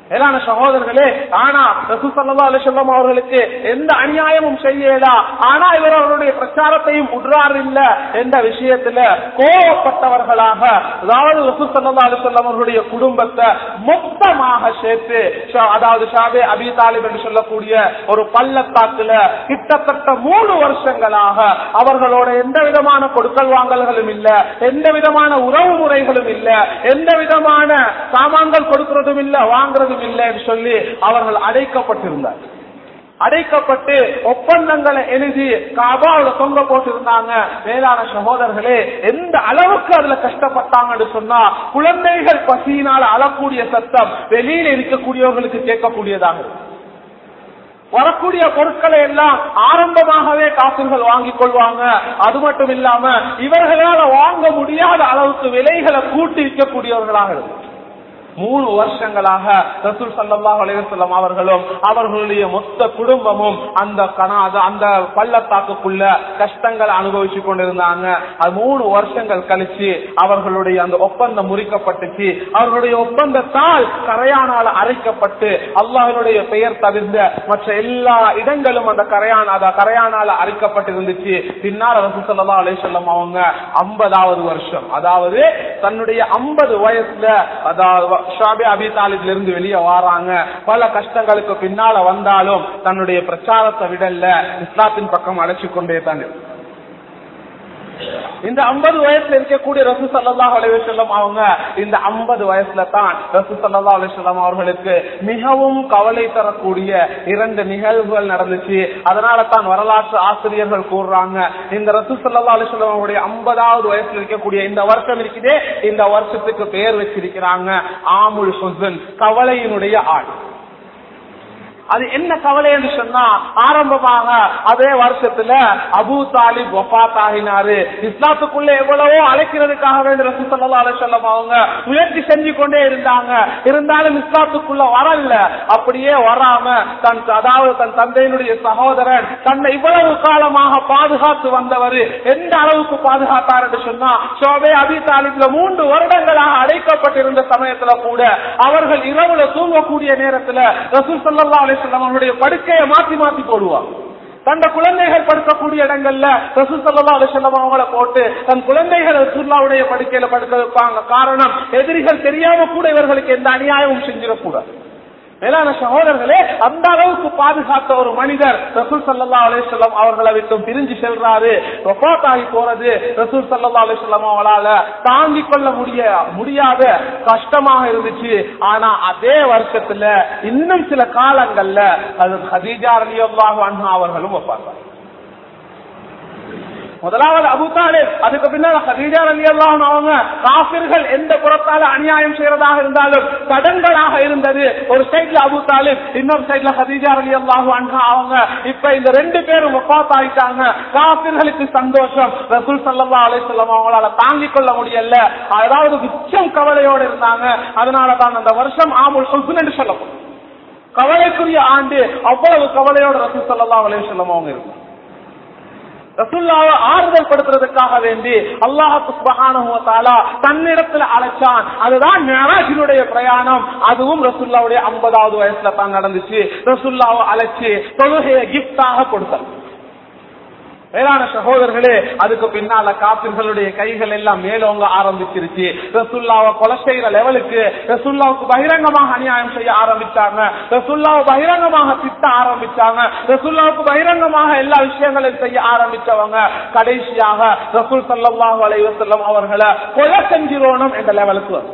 மேலான சகோதரர்களே ஆனா ரசூசல்லா அலிசல்லம் அவர்களுக்கு எந்த அநியாயமும் செய்யலா ஆனா இவர் அவருடைய பிரச்சாரத்தையும் உட்றார் இல்ல என்ற விஷயத்துல கோவப்பட்டவர்களாக அதாவது ரசூசல்லா அலிசல்லம் அவர்களுடைய குடும்பத்தை மொத்தமாக சேர்த்து ஷா- அதாவது ஷாபே அபி தாலிப் என்று சொல்லக்கூடிய ஒரு பள்ளத்தாக்குல கிட்டத்தட்ட மூணு வருஷங்களாக அவர்களோட எந்த விதமான கொடுக்கல் வாங்கல்களும் இல்ல எந்த விதமான உறவு முறைகளும் இல்ல எந்த விதமான சாமான்கள் கொடுக்கிறதும் இல்ல வாங்குறதும் இல்லை என்று சொல்லி அவர்கள் அடைக்கப்பட்டிருந்தார் அடைக்கப்பட்டு ஒப்பந்தங்களை எழுதி காபாவோட தொங்க போட்டிருந்தாங்க மேலான சகோதரர்களே எந்த அளவுக்கு அதுல கஷ்டப்பட்டாங்கன்னு சொன்னா குழந்தைகள் பசியினால் அழக்கூடிய சத்தம் வெளியில இருக்கக்கூடியவர்களுக்கு கேட்கக்கூடியதாக இருக்கு. வரக்கூடிய பொருட்களை எல்லாம் ஆரம்பமாகவே காசுகள் வாங்கிக் கொள்வாங்க அது மட்டும் இல்லாம இவர்களால வாங்க முடியாத அளவுக்கு விலைகளை கூட்டி விற்கக்கூடியவர்களாக இருக்கு மூணு வருஷங்களாக ரசூல் சல்லல்லாஹு அலைஹி வஸல்லம் அவர்களும் அவர்களுடைய மொத்த குடும்பமும் அந்த கணா அது- அந்த பள்ளத்தாக்குக்குள்ள கஷ்டங்களை அனுபவிச்சு கொண்டிருந்தாங்க அது மூணு வருஷங்கள் கழிச்சு அவர்களுடைய அந்த ஒப்பந்தம் முறிக்கப்பட்டுச்சு அவர்களுடைய ஒப்பந்தத்தால் கரையானால அரைக்கப்பட்டு அல்லாஹனுடைய பெயர் தவிர்ந்த மற்ற எல்லா இடங்களும் அந்த கரையான் அந்த கரையானால அரைக்கப்பட்டிருந்துச்சு பின்னால் ரசூல் ஸல்லல்லாஹு அலைஹி வஸல்லம் அவங்க ஐம்பதாவது வருஷம் அதாவது தன்னுடைய ஐம்பது வயசுல அதாவது ஷாபி அபி தாலிப்ல இருந்து வெளியே வாராங்க பல கஷ்டங்களுக்கு பின்னால வந்தாலும் தன்னுடைய பிரச்சாரத்தை விடல இஸ்லாத்தின் பக்கம் அழைச்சு கொண்டே தாங்க இந்த 50 வயசுல இருக்கக்கூடிய ரசூ சல்லல்லாஹு அலைஹி வஸல்லம் அவங்க இந்த 50 வயசுல தான் ரசூ சல்லல்லாஹு அலைஹி வஸல்லம் அவர்களுக்கு மிகவும் கவலை தரக்கூடிய இரண்டு நிகழ்வுகள் நடந்துச்சு அதனால தான் வரலாற்று ஆசிரியர்கள் கூறுறாங்க இந்த ரசூ சல்லல்லாஹு அலைஹி வஸல்லம் அவருடைய 50வது வயசுல இருக்கக்கூடிய இந்த வருஷம் இருக்குதே இந்த வருஷத்துக்கு பெயர் வச்சிருக்கிறாங்க ஆமுல் ஹுசன் கவலையினுடைய ஆள் அது என்ன கவலை என்று சொன்னா ஆரம்பமாக அதே வருஷத்துல அபூ தாலிப் வஃபாத் ஆகினாரு இஸ்லாத்துக்குள்ள எவ்வளவோ அழைக்கிறதுக்காக வேண்டிய ரசூ ஸல்லல்லாஹு அலைஹி வஸல்லம் அவங்க முயற்சி செஞ்சு கொண்டே இருந்தாங்க இருந்தாலும் இஸ்லாத்துக்குள்ள வரல அப்படியே வராம தன் அதாவது தன் தந்தையினுடைய சகோதரன் தன்னை இவ்வளவு காலமாக பாதுகாத்து வந்தவர் எந்த அளவுக்கு பாதுகாத்தார் என்று சொன்னா ஷோபே அபி தாலிப்ல மூன்று வருடங்களாக அடைக்கப்பட்டிருந்த சமயத்துல கூட அவர்கள் இரவுல தூங்கக்கூடிய நேரத்துல ரசூல் ஸல்லல்லாஹு அலைஹி வஸல்லம் அவருடைய படுக்கையை மாத்தி மாத்தி போடுவாங்க தந்த குழந்தைகள் படுக்கக்கூடிய இடங்கள்ல ரசூல் ஸல்லல்லாஹு அலைஹி வஸல்லம் அவங்கள போட்டு தன் குழந்தைகள் ரசூலுல்லாஹ்வுடைய படுக்கையில படுக்க வைப்பாங்க காரணம் எதிரிகள் தெரியாம கூட இவர்களுக்கு எந்த அநியாயமும் செஞ்சிடக்கூடாது மேலான சகோதரர்களே அந்த அளவுக்கு பாதுகாத்த ஒரு மனிதர் ரசூல் சல்லா அலிஸ்லாம் அவர்களை விட்டு பிரிஞ்சு செல்றாரு வஃபாத் ஆகி போறது ரசூல் சல்லா அலிஸ்லாம் அவங்களால தாங்கிக் கொள்ள முடிய முடியாத கஷ்டமாக இருந்துச்சு ஆனா அதே வருஷத்துல இன்னும் சில காலங்கள்ல அது ஹதீஜா அலியல்லாஹு அன்ஹா அவர்களும் வஃபாத் முதலாவது அபு தாலிப் அதுக்கு பின்னால ஹதீஜா அலி அல்லாஹ் அவங்க காபிர்கள் எந்த புறத்தால அநியாயம் செய்யறதாக இருந்தாலும் கடன்களாக இருந்தது ஒரு சைட்ல அபு தாலிப் இன்னொரு சைட்ல ஹதீஜா அலி அல்லாஹ் அன்ஹா அவங்க இப்ப இந்த ரெண்டு பேரும் வஃபாத் ஆயிட்டாங்க காபிர்களுக்கு சந்தோஷம் ரசூல் சல்லல்லாஹு அலைஹி வஸல்லம் அவங்களால தாங்கிக் கொள்ள முடியல அதாவது உச்சம் கவலையோடு இருந்தாங்க அதனால தான் அந்த வருஷம் ஆமுல் ஹுஸ்ன் என்று சொல்லப்படும் கவலைக்குரிய ஆண்டு அவ்வளவு கவலையோட ரசூல் சல்லல்லாஹு அலைஹி வஸல்லம் அவங்க இருக்கும் ரசுல்லாவை ஆறுதல் படுத்துறதுக்காக வேண்டி அல்லாஹு சுப்ஹானஹு வ தஆலா தன்னிடத்துல அழைச்சான் அதுதான் மிராஜினுடைய பிரயாணம் அதுவும் ரசுல்லாவுடைய 50வது வயசுல தான் நடந்துச்சு ரசுல்லாவை அழைச்சு தொழுகையை கிஃப்டாக கொடுத்தார் வேளாண் சகோதரர்களே அதுக்கு பின்னால காப்பிர்களுடைய கைகள் எல்லாம் மேலோங்க ஆரம்பிச்சிருச்சு ரசுல்லாவை கொலை செய்யற லெவலுக்கு ரசுல்லாவுக்கு பகிரங்கமாக அநியாயம் செய்ய ஆரம்பிச்சாங்க ரசுல்லாவை பகிரங்கமாக திட்ட ஆரம்பிச்சாங்க ரசுல்லாவுக்கு பகிரங்கமாக எல்லா விஷயங்களையும் செய்ய ஆரம்பிச்சவங்க கடைசியாக ரசூல் சல்லாஹூ அலைஹி வஸல்லம் அவர்களை கொலை செஞ்சிரோணும் என்ற லெவலுக்கு வரும்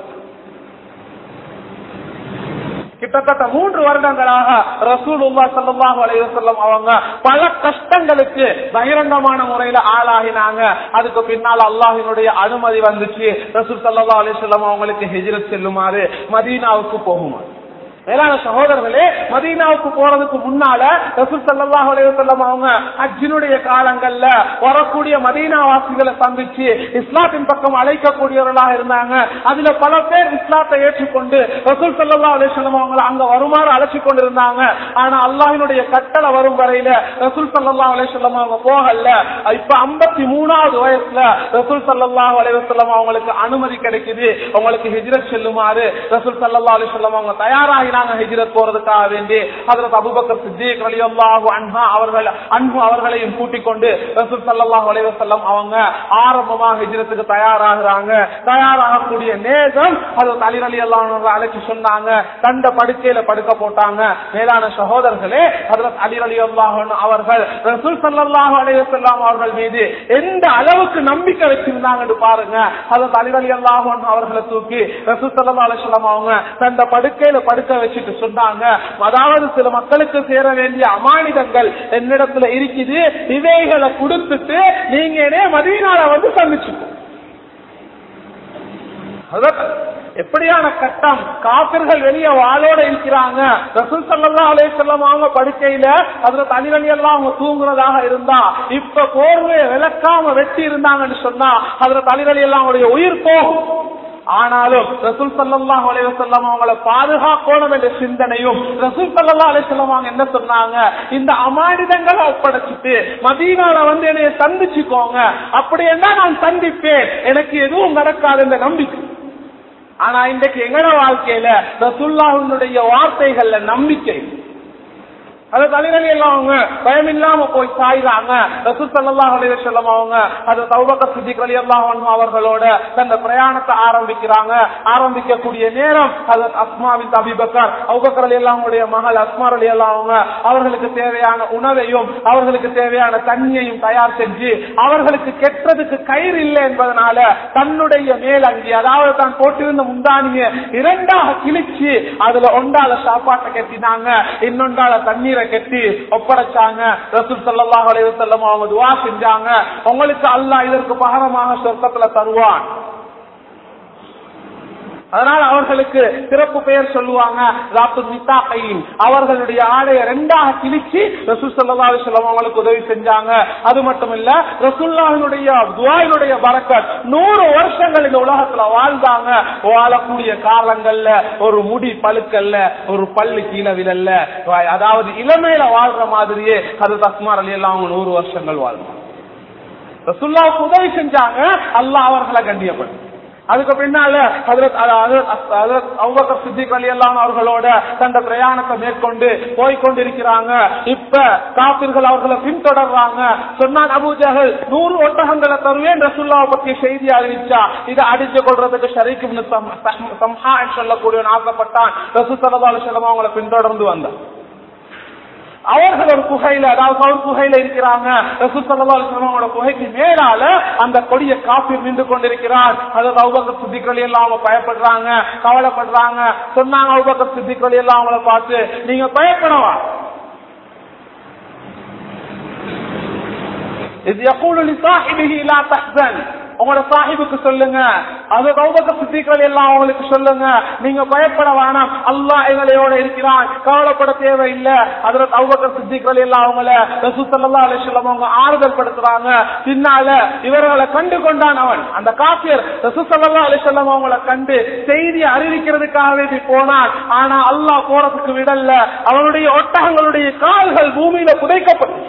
கிட்டத்தட்ட மூன்று வருடங்களாக ரசூலுல்லா ஸல்லல்லாஹு அலைஹி வஸல்லம் அவங்க பல கஷ்டங்களுக்கு பகிரங்கமான முறையில ஆளாகினாங்க அதுக்கு பின்னால் அல்லாஹ்வினுடைய அனுமதி வந்துச்சு ரசூல் ஸல்லல்லாஹு அலைஹி வஸல்லம் அவங்களுக்கு ஹிஜ்ரத் செல்லுமாறு மதீனாவுக்கு போகுமாறு மேலான சகோதரர்களே மதீனாவுக்கு போறதுக்கு முன்னால ரசூல் ஸல்லல்லாஹு அலைஹி வஸல்லம் அவங்க ஹஜ்ஜினுடைய காலங்கள்ல வரக்கூடிய மதீனா வாசிகளை சந்திச்சு இஸ்லாத்தின் பக்கம் அழைக்கக்கூடியவர்களாக இருந்தாங்க அதுல பல பேர் இஸ்லாத்தை ஏற்றுக்கொண்டு ரசூல் ஸல்லல்லாஹு அலைஹி வஸல்லம் அவங்களை அங்க வருமாறு அழைச்சு கொண்டிருந்தாங்க ஆனா அல்லாஹ்வினுடைய கட்டளை வரும் வரையில ரசூல் ஸல்லல்லாஹு அலைஹி வஸல்லம் அவங்க போகல இப்ப 53 மூணாவது வயசுல ரசூல் ஸல்லல்லாஹு அலைஹி வஸல்லம் அவங்களுக்கு அனுமதி கிடைக்குது அவங்களுக்கு ஹிஜ்ரத் செல்லுமாறு ரசூல் ஸல்லல்லாஹு அலைஹி வஸல்லம் அவங்க தயாராகி நாங்க ஹிஜ்ரத் போறதுக்காக வேண்டி ஹஜரத் அபூபக்கர் சித்திக் ரலியல்லாஹு அன்ஹா அவர்கள் அன்பு அவர்களையும் கூட்டிக் கொண்டு ரசூல் ஸல்லல்லாஹு அலைஹி வஸல்லம் அவங்க ஆரம்பமாக ஹிஜ்ரத்துக்கு தயாராகிறாங்க தயாராகக்கூடிய நேரம் ஹஜரத் அலி ரலியல்லாஹு அன்ஹு அழைச்சு சொன்னாங்க தண்ட படுக்கையில படுக்க போட்டாங்க மேலான சகோதரர்களே ஹஜரத் அலி ரலியல்லாஹு அன்ஹு அவர்கள் ரசூல் ஸல்லல்லாஹு அலைஹி வஸல்லம் அவர்கள் மீது எந்த அளவுக்கு நம்பிக்கை வச்சிருந்தாங்கன்னு பாருங்க ஹஜரத் அலி ரலியல்லாஹு அன்ஹு அவர்களை தூக்கி ரசூல் ஸல்லல்லாஹு அலைஹி வஸல்லம் அவங்க தண்ட படுக்கையில படுக்க வச்சுட்டு சொன்னாங்க அதாவது சில மக்களுக்கு சேர வேண்டிய அமானிதங்கள் என்னிடத்துல இருக்குது இவைகளை கொடுத்துட்டு நீங்க என்னைய மதீனால வந்து சந்திச்சுக்கோ அதான் எப்படியான கட்டம் காப்பிர்கள் வெளியே வாளோட இருக்கிறாங்க ரசூல் சல்லல்லாஹு அலைஹி வஸல்லம் அவங்க படுக்கையில அதுல தனி எல்லாம் அவங்க தூங்குறதாக இருந்தா இப்ப போர்வை விளக்காம வெட்டி இருந்தாங்கன்னு சொன்னா அதுல தனிவழி எல்லாம் அவங்களுடைய உயிர் போகும் ஆனாலும் ரசூல் சல்லல்லாஹு அலைஹி வஸல்லம் அவங்கள பாதுகாக்கணும் என்ற சிந்தனையும் ரசூல் சல்லல்லாஹு அலைஹி வஸல்லம் அவங்க என்ன சொன்னாங்க இந்த அமானிதங்களை ஒப்படைச்சிட்டு மதீனால வந்து என்னைய சந்திச்சுக்கோங்க அப்படி என்ன நான் சந்திப்பேன் எனக்கு எதுவும் நடக்காது என்ற நம்பிக்கை ஆனா இன்றைக்கு எங்கட வாழ்க்கையில ரசுல்லாஹுடைய வார்த்தைகள்ல நம்பிக்கை அது தலைவலி எல்லாம் அவங்க பயம் இல்லாம போய் சாயிறாங்க ரசூல் ஸல்லல்லாஹு அலைஹி வஸல்லம் அவங்க அது தௌபக்கர் சித்திக் ரலியல்லாஹு அன்ஹு அவர்களோட தந்த பிரயாணத்தை ஆரம்பிக்கிறாங்க ஆரம்பிக்கக்கூடிய நேரம் அது அஸ்மா பின் அபிபக்கர் அபூபக்கர் ரலியல்லாஹு அன்ஹுடைய மகள் அஸ்மா ரலியல்லாஹு அவங்க அவர்களுக்கு தேவையான உணவையும் அவர்களுக்கு தேவையான தண்ணியையும் தயார் செஞ்சு அவர்களுக்கு கெட்டதுக்கு கயிறு இல்லை என்பதனால தன்னுடைய மேலங்கி அதாவது தான் போட்டிருந்த முந்தானிய இரண்டாக கிழிச்சு அதுல ஒன்றால சாப்பாட்டை கட்டினாங்க இன்னொன்றால தண்ணீரை கட்டி ஒப்படைச்சாங்க ரசூல் ஸல்லல்லாஹு அலைஹி வஸல்லம் அவங்க துஆ செஞ்சாங்க உங்களுக்கு அல்லாஹ் இதற்கு பகரமாக சொர்க்கத்துல தருவான் அதனால அவர்களுக்கு சிறப்பு பெயர் சொல்லுவாங்க ராத்துல் மித்தாகையின் அவர்களுடைய ஆடையை ரெண்டாக கிழிச்சு ரசூல் ஸல்லல்லாஹு அலைஹி வஸல்லம் அவங்களுக்கு உதவி செஞ்சாங்க அது மட்டும் இல்ல ரசூலுல்லாஹினுடைய துஆயினுடைய பரக்கத் நூறு வருஷங்கள் இந்த உலகத்துல வாழ்ந்தாங்க வாழக்கூடிய காலங்கள்ல ஒரு முடி பழுக்கல்ல ஒரு பல்லு கீழே விழல்ல அதாவது இளமையில வாழ்ற மாதிரியே அது தஸ்மார் அலி எல்லாம் அவங்க நூறு வருஷங்கள் வாழ்ந்தாங்க ரசூல்லாவுக்கு உதவி செஞ்சாங்க அல்லாஹ் அவர்களை கண்டியப்படும் அதுக்கு பின்னால ஹஜரத் ஹஜரத் அபூபக்கர் சித்திக் ரலியல்லாஹு அவர்களோட தந்த பிரயாணத்தை மேற்கொண்டு போய் கொண்டிருக்கிறாங்க இப்ப காபிர்கள் அவர்களை பின்தொடர்றாங்க சொன்னான் அபூ ஜஹல் நூறு ஒட்டகங்களை தருவேன் ரசூல்லாவை பற்றிய செய்தி அறிவிச்சா இதை அடிச்சு கொள்றதுக்கு ஷரீக் இப்னு சம்- சம்- சம்ஹா என்று சொல்லக்கூடிய ஆசைப்பட்டான் ரசூல் ஸல்லல்லாஹு அலைஹி வஸல்லம் அவங்களை பின்தொடர்ந்து வந்தான் அவர்கள் ஒரு குகையில அதாவது அவர் குகையில இருக்கிறாங்க ரசூல் ஸல்லல்லாஹு அலைஹி வஸல்லம் அவங்களோட குகைக்கு மேலால அந்த கொடிய காபீர் நின்று கொண்டிருக்கிறார் அதாவது அபூபக்கர் சித்திக் ரலியல்லாஹு எல்லாம் அவங்க பயப்படுறாங்க கவலைப்படுறாங்க சொன்னாங்க அபூபக்கர் சித்திக் ரலியல்லாஹு எல்லாம் அவங்கள பார்த்து நீங்க பயப்படவா இது يقول لصاحبه لا تحزن உங்களோட சாஹிபுக்கு சொல்லுங்க அது கௌபக்க சித்திகள் எல்லாம் அவங்களுக்கு சொல்லுங்க நீங்க பயப்பட வேணாம் அல்லாஹ் எங்களையோட இருக்கிறான் கவலைப்பட தேவையில்லை அதுல கௌபக்க சித்திகள் எல்லாம் அவங்கள ரசூசல்லா அலிஸ்லாம் அவங்க ஆறுதல் படுத்துறாங்க பின்னால இவர்களை கண்டு கொண்டான் அவன் அந்த காப்பியர் ரசூசல்லா அலிஸ்லாம் அவங்கள கண்டு செய்தியை அறிவிக்கிறதுக்காக வேண்டி போனான் ஆனா அல்லாஹ் போறதுக்கு விடல அவனுடைய ஒட்டகங்களுடைய கால்கள் பூமியில புதைக்கப்பட்டு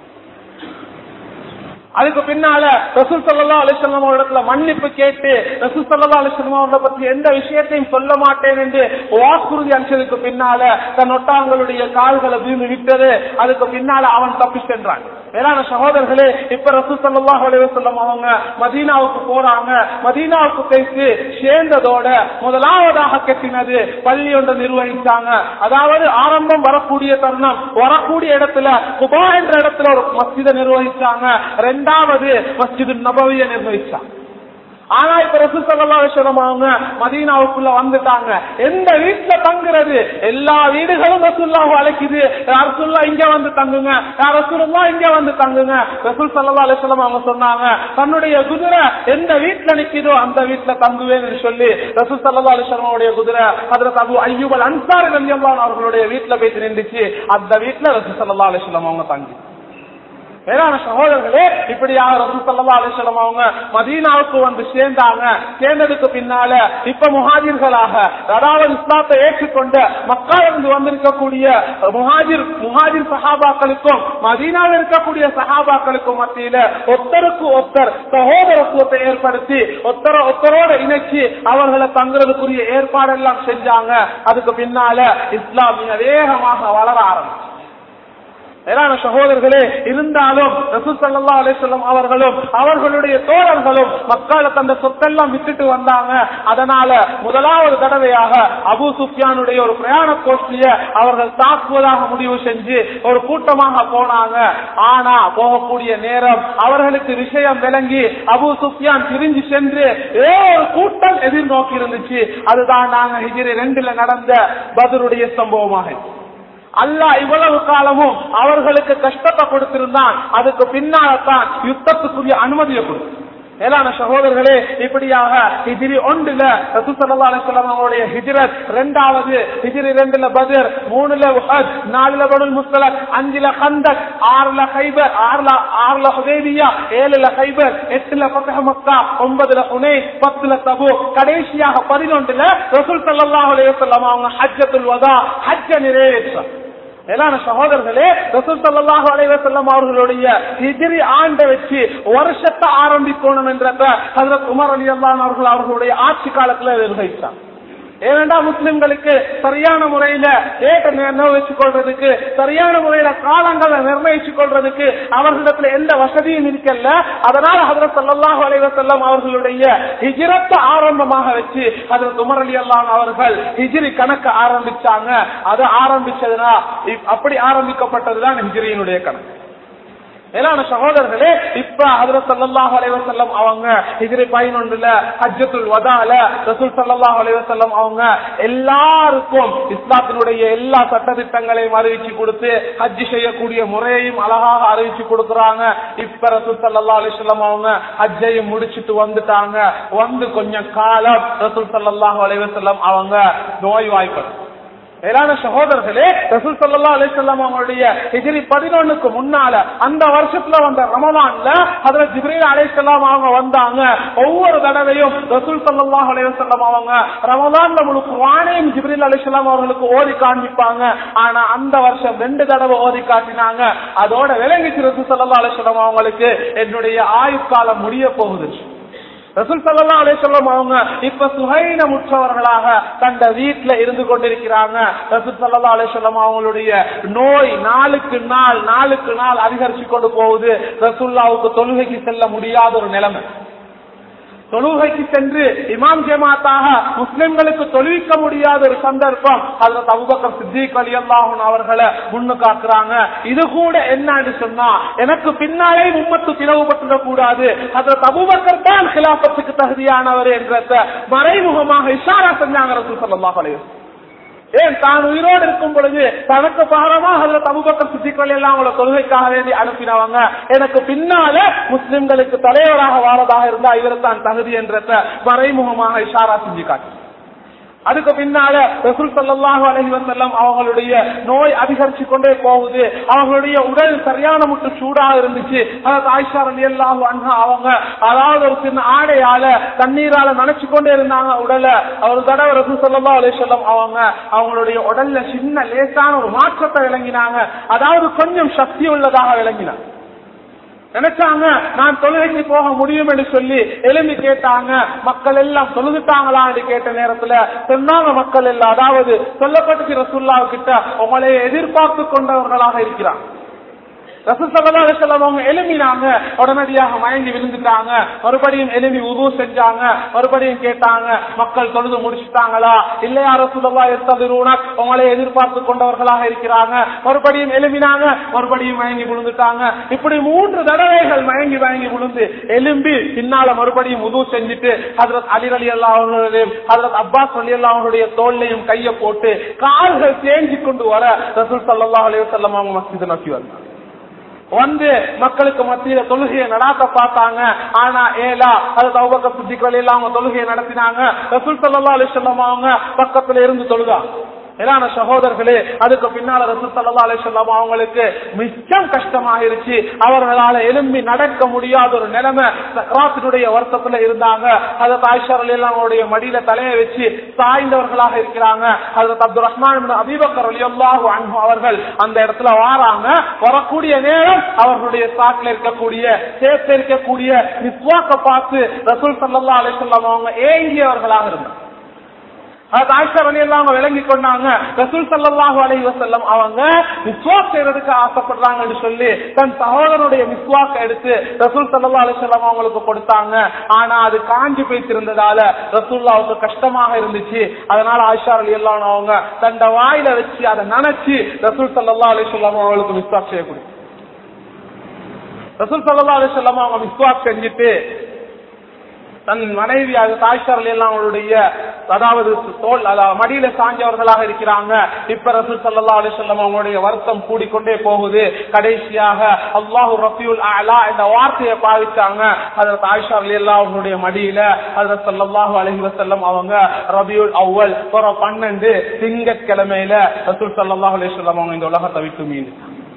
அதுக்கு பின்னால ரசூல் சல்லா அலிஸ்லாம் இடத்துல மன்னிப்பு கேட்டு ரசூல் சல்லா அலிஸ்லாம் அவர்களை பத்தி எந்த விஷயத்தையும் சொல்ல மாட்டேன் என்று வாக்குறுதி அளிச்சதுக்கு பின்னால தன் ஒட்டாங்களுடைய கால்களை பூமி விட்டது அதுக்கு பின்னால அவன் தப்பி சென்றான் வேளாண் சகோதரர்களே இப்ப ரசூல் சல்லாஹ் அலிவசல்லம் அவங்க மதீனாவுக்கு போறாங்க மதீனாவுக்கு பேசி சேர்ந்ததோட முதலாவதாக கட்டினது பள்ளி ஒன்றை நிர்வகிச்சாங்க அதாவது ஆரம்பம் வரக்கூடிய தருணம் வரக்கூடிய இடத்துல குபா என்ற இடத்துல ஒரு மஸ்ஜிதை நிர்வகிச்சாங்க ரெண்டாவது மஸ்ஜிது நபவிய நிர்வகிச்சாங்க ஆனா இப்ப ரசூசல்லாம் அவங்க மதீனாவுக்குள்ள வந்துட்டாங்க எந்த வீட்டுல தங்குறது எல்லா வீடுகளும் ரசூல்லாஹு அழைக்குது ரசூல்லா இங்க வந்து தங்குங்க ரசூல்லா இங்க வந்து தங்குங்க ரசூல் சல்லா அலிஸ்லாம் அவங்க சொன்னாங்க தன்னுடைய குதிரை எந்த வீட்டுல நிக்குதோ அந்த வீட்டுல தங்குவேன்னு சொல்லி ரசூல் சல்லா அலிஸ்லாமுடைய குதிரை அதுல அபு ஐயூபல் அன்சாரி ரலியல்லாஹு அவர்களுடைய வீட்டுல போய் நின்றுச்சு அந்த வீட்டுல ரசூல் சல்லா அலிஸ்லாம் அவங்க தங்கி மேலான சகோதரர்களே இப்படியாக ரசூல் சல்லா அலிஸ்லாம் அவங்க மதீனாவுக்கு வந்து சேர்ந்தாங்க சேர்ந்ததுக்கு பின்னால இப்ப முஹாஜிர்களாக அதாவது இஸ்லாத்தை ஏற்றுக்கொண்ட மக்களிருந்து வந்திருக்கக்கூடிய முஹாஜிர் முஹாஜிர் சஹாபாக்களுக்கும் மதீனாவில் இருக்கக்கூடிய சஹாபாக்களுக்கும் மத்தியில ஒத்தருக்கு ஒத்தர் சகோதரத்துவத்தை ஏற்படுத்தி ஒத்தர ஒத்தரோட இணைச்சு அவர்களை தங்குறதுக்குரிய ஏற்பாடெல்லாம் செஞ்சாங்க அதுக்கு பின்னால இஸ்லாம் மிக வேகமாக வளர ஆரம்பிச்சு மேலான சகோதரர்களே இருந்தாலும் ரசூல் சல்லா அலிசல்லம் அவர்களும் அவர்களுடைய தோழர்களும் மக்களை தந்த சொத்தெல்லாம் விட்டுட்டு வந்தாங்க அதனால முதலாவது தடவையாக அபு சுஃபியானுடைய ஒரு பிரயாண கோஷ்டிய அவர்கள் தாக்குவதாக முடிவு செஞ்சு ஒரு கூட்டமாக போனாங்க ஆனா போகக்கூடிய நேரம் அவர்களுக்கு விஷயம் விளங்கி அபு சுஃபியான் பிரிஞ்சு சென்று ஏ ஒரு கூட்டம் எதிர்நோக்கி இருந்துச்சு அதுதான் நாங்க ஹிஜிரி ரெண்டுல நடந்த பதருடைய சம்பவமாக இருக்கு. அல்லாஹ் இவ்வளவு காலமும் அவர்களுக்கு கஷ்டத்தை கொடுத்திருந்தான் அதுக்கு பின்னால்தான் யுத்தத்துக்குரிய அனுமதியை கொடுத்து மேலான சகோதரர்களே இப்படியாக ஹிஜிரி ஒன்றுல ரசூசல்லா அலிஸ்லாம் அவருடைய ஹிஜ்ரத் ரெண்டாவது ஹிஜிரி ரெண்டுல பதர் மூணுல உஹத் நாலுல பனுல் முஸ்தலக் அஞ்சுல கந்தக் ஆறுல ஹைபர் ஆறுல ஆறுல ஹுதேபியா ஏழுல ஹைபர் எட்டுல பத்தக மக்கா ஒன்பதுல உனே பத்துல தபு கடைசியாக பதினொன்றுல ரசூல் சல்லாஹ் அலையம் அவங்க ஹஜ்ஜத்துல் வதா ஹஜ்ஜ நிறைவேற்றார் மேலான சகோதரர்களே ரசூல் சல்லாஹு அலைவசல்லம் அவர்களுடைய ஹிஜ்ரி ஆண்டை வச்சு வருஷத்தை ஆரம்பிக்கணும் என்ற ஹசரத் உமர் அலி அல்லான் அவர்கள் அவர்களுடைய ஆட்சி காலத்துல நிர்வகித்தார் ஏனென்றா முஸ்லிம்களுக்கு சரியான முறையில டேட்டை நிர்ணயிச்சு கொள்றதுக்கு சரியான முறையில காலங்களை நிர்ணயிச்சு கொள்றதுக்கு அவர்களிடத்துல எந்த வசதியும் இருக்கல்ல அதனால ஹதரத் சல்லாஹூ அலைவசல்லம் அவர்களுடைய ஹிஜிரத்தை ஆரம்பமாக வச்சு ஹதரத் உமர் அலி அல்லான் அவர்கள் ஹிஜிரி கணக்கு ஆரம்பிச்சாங்க அது ஆரம்பிச்சதுனா இப்- அப்படி ஆரம்பிக்கப்பட்டதுதான் ஹிஜிரியினுடைய கணக்கு மேலான சகோதரர்களே இப்ப ஹதரத் ஸல்லல்லாஹு அலைஹி வஸல்லம் அவங்க ஹிஜ்ரி 11ல ஹஜ்ஜத்துல் வதால ரசூல் ஸல்லல்லாஹு அலைஹி வஸல்லம் அவங்க எல்லாருக்கும் இஸ்லாத்தினுடைய எல்லா சட்டதிட்டங்களையும் அறிவிச்சு கொடுத்து ஹஜ் செய்யக்கூடிய முறையையும் அழகாக அறிவிச்சு கொடுக்கறாங்க இப்ப ரசூல் ஸல்லல்லாஹு அலைஹி வஸல்லம் அவங்க ஹஜ்ஜையும் முடிச்சிட்டு வந்துட்டாங்க வந்து கொஞ்சம் காலம் ரசூல் ஸல்லல்லாஹு அலைஹி வஸல்லம் அவங்க நோய் வாய்ப்பது மேலான சகோதரர்களே ரசூல் சல்லா அலிசல்லாம் அவங்களுடைய ஹிஜ்ரி பதினொன்னுக்கு முன்னால அந்த வருஷத்துல வந்த ரமலான்ல அதுல ஜிப்ரீல் அலிசல்லாம் அவங்க வந்தாங்க ஒவ்வொரு தடவையும் ரசூல் சல்லாஹ் அலைவசல்லாம் அவங்க ரமலான்ல முழு குரானையும் ஜிப்ரீல் அலிசல்லாம் அவர்களுக்கு ஓதி காண்பிப்பாங்க ஆனா அந்த வருஷம் ரெண்டு தடவை ஓதி காட்டினாங்க அதோட விளங்கிச்சு ரசூல் சல்லா அலிசல்லாம் அவங்களுக்கு என்னுடைய ஆயுட்காலம் முடிய போகுது ரசூல் சல்லா அலிசல்லம் அவங்க இப்ப சுகைன முற்றவர்களாக தந்த வீட்டுல இருந்து கொண்டிருக்கிறாங்க ரசூல் சல்லா அலிசல்லம் அவங்களுடைய நோய் நாளுக்கு நாள் நாளுக்கு நாள் அதிகரிச்சு கொண்டு போகுது ரசூல்லாவுக்கு தொழுகைக்கு செல்ல முடியாத ஒரு நிலைமை தொழுகைக்கு சென்று இமாம் ஜமாத்தாக முஸ்லிம்களுக்கு தொழுவிக்க முடியாத ஒரு சந்தர்ப்பம் அதுல அபுபக்கர் சித்திக் அலி அல்லாஹன் அவர்களை முன்னு காக்குறாங்க இது கூட என்னன்னு சொன்னா எனக்கு பின்னாலே உம்மத்து பிளவுபட்டுட கூடாது அதுல அபுபக்கர் தான் கிலாபத்துக்கு தகுதியானவர் என்ற மறைமுகமாக இஷாரா செஞ்சாங்க ரசூல் ஸல்லல்லாஹு அலைஹி வஸல்லம். ஏன் தான் உயிரோடு இருக்கும் பொழுது தனக்கு பாரமாக அதுல தபுபக்கர் சித்திக்கள் எல்லாம் அவங்கள தொழுகைக்காக வேண்டி அனுப்பினவங்க எனக்கு பின்னால முஸ்லிம்களுக்கு தலைவராக வாழதாக இருந்தா இவர் தான் தகுதி என்ற மறைமுகமாக இஷாரா செஞ்சு காட்டு அதுக்கு பின்னால ரசூல் ஸல்லல்லாஹு அலைஹி வஸல்லம் அவங்களுடைய நோய் அதிகரிச்சு கொண்டே போகுது அவங்களுடைய உடல் சரியான முட்டு சூடாக இருந்துச்சு அதாவது ஆயிஷா ரலியல்லாஹு அன்ஹா அவங்க அதாவது ஒரு சின்ன ஆடையால தண்ணீரால நனைச்சு கொண்டே இருந்தாங்க உடலை ஒரு தடவை ரசூல் ஸல்லல்லாஹு அலைஹி வஸல்லம் அவங்க அவங்களுடைய உடல்ல சின்ன லேசான ஒரு மாற்றத்தை விளங்கினாங்க அதாவது கொஞ்சம் சக்தி உள்ளதாக விளங்கினாங்க நினைச்சாங்க நான் தொழுகைக்கு போக முடியும் என்று சொல்லி எழுப்பி கேட்டாங்க மக்கள் எல்லாம் தொழுதுட்டாங்களா என்று கேட்ட நேரத்துல சொன்னாங்க மக்கள் எல்லாம் அதாவது சொல்லப்பட்டு ரசுல்லா கிட்ட உங்களை எதிர்பார்த்து கொண்டவர்களாக இருக்கிறாங்க அவங்க எழுப்பினாங்க உடனடியாக மயங்கி விழுந்துட்டாங்க மறுபடியும் எழுப்பி உது செஞ்சாங்க மறுபடியும் கேட்டாங்க மக்கள் தொழுது முடிச்சுட்டாங்களா இல்லையா ரசூலல்லா எத்ததிரூனா உங்களை எதிர்பார்த்து கொண்டவர்களாக இருக்கிறாங்க மறுபடியும் எழுப்பினாங்க மறுபடியும் மயங்கி விழுந்துட்டாங்க இப்படி மூன்று தடவைகள் மயங்கி மயங்கி விழுந்து எலும்பி பின்னால மறுபடியும் உது செஞ்சுட்டு ஹதரத் அலி அலி அல்லா அவர்களுடையும் ஹதரத் அப்பாஸ் அலி அல்லா அவருடைய தோல்லையும் கையை போட்டு கால்கள் தேஞ்சி கொண்டு வர ரசூல் சல்லா அலி வல்லம் அவங்க மஸ்ஜித் நோக்கி வந்தாங்க வந்து மக்களுக்கு மத்தியில தொழுகையை நடாத்த பார்த்தாங்க ஆனா ஏலா அது தௌபக்க சுத்திகள் எல்லாம் அவங்க தொழுகையை நடத்தினாங்க ரசூல் சல்லா அலிஸ்லாம் அவங்க பக்கத்துல இருந்து தொழுதா ஏன்னா சகோதரர்களே அதுக்கு பின்னால ரசூல் சல்லா அலிசல்லாம் அவங்களுக்கு மிச்சம் கஷ்டமாயிருச்சு அவர்களால எழும்பி நடக்க முடியாத ஒரு நிலைமை சக்கராத்தினுடைய வருத்தத்துல இருந்தாங்க அதை தாய்ஷார் எல்லாம் அவருடைய மடியில தலையை வச்சு சாய்ந்தவர்களாக இருக்கிறாங்க அது அப்துல் ரஹ்மான் அபிபக்கர் அலியல்லாஹு அன்ஹு அவர்கள் அந்த இடத்துல வாராங்க வரக்கூடிய நேரம் அவர்களுடைய சாக்கில் இருக்கக்கூடிய சேர்த்து இருக்கக்கூடிய நிஸ்வாக்க பார்த்து ரசூல் சல்லா அலிசல்லாம் அவங்க ஏங்கியவர்களாக இருந்தாங்க அது ஆயிஷா அலி எல்லாம் விளங்கி கொண்டாங்க ரசூல் சல்லாஹூ அலி வசல்லம் அவங்க மிஸ்வாக் செய்யறதுக்கு ஆசைப்படுறாங்கன்னு சொல்லி தன் சகோதரனுடைய மிஸ்வாக்க எடுத்து ரசூல் சல்லா அலிசல்லாம் அவங்களுக்கு கொடுத்தாங்க ஆனா அது காஞ்சி போய்த்திருந்ததால ரசூல்லாவுக்கு கஷ்டமாக இருந்துச்சு அதனால ஆயிஷா அலி எல்லாம் அவங்க தண்ட வாயில வச்சு அதை நினைச்சு ரசூல் சல்லா அலிசல்லாம் அவங்களுக்கு மிஸ்வாக் செய்யக்கூடிய ரசூல் சல்லா அலிசல்லாம் அவங்க மிஸ்வாக் செஞ்சுட்டு தன் மனைவி அது தாய்ஷார்கள் எல்லாம் அவருடைய அதாவது தோல் மடியில சாஞ்சவர்களாக இருக்கிறாங்க இப்ப ரசூல் சல்லா அலிசல்லம் அவங்களுடைய வருத்தம் கூடிக்கொண்டே போகுது கடைசியாக அல்லாஹு ரஃபியுல் அலா இந்த வார்த்தையை பாவிச்சாங்க அதுல தாய்ஷார்கள் எல்லாம் அவங்களுடைய மடியில அதுல சல்லல்லாஹு அலஹி வசல்லம் அவங்க ரபியுல் அவ்வல் பன்னெண்டு திங்கட்கிழமையில ரசூல் சல்லாஹ் அலிசல்லம் அவங்க இந்த உலகத்தை விட்டு மீன்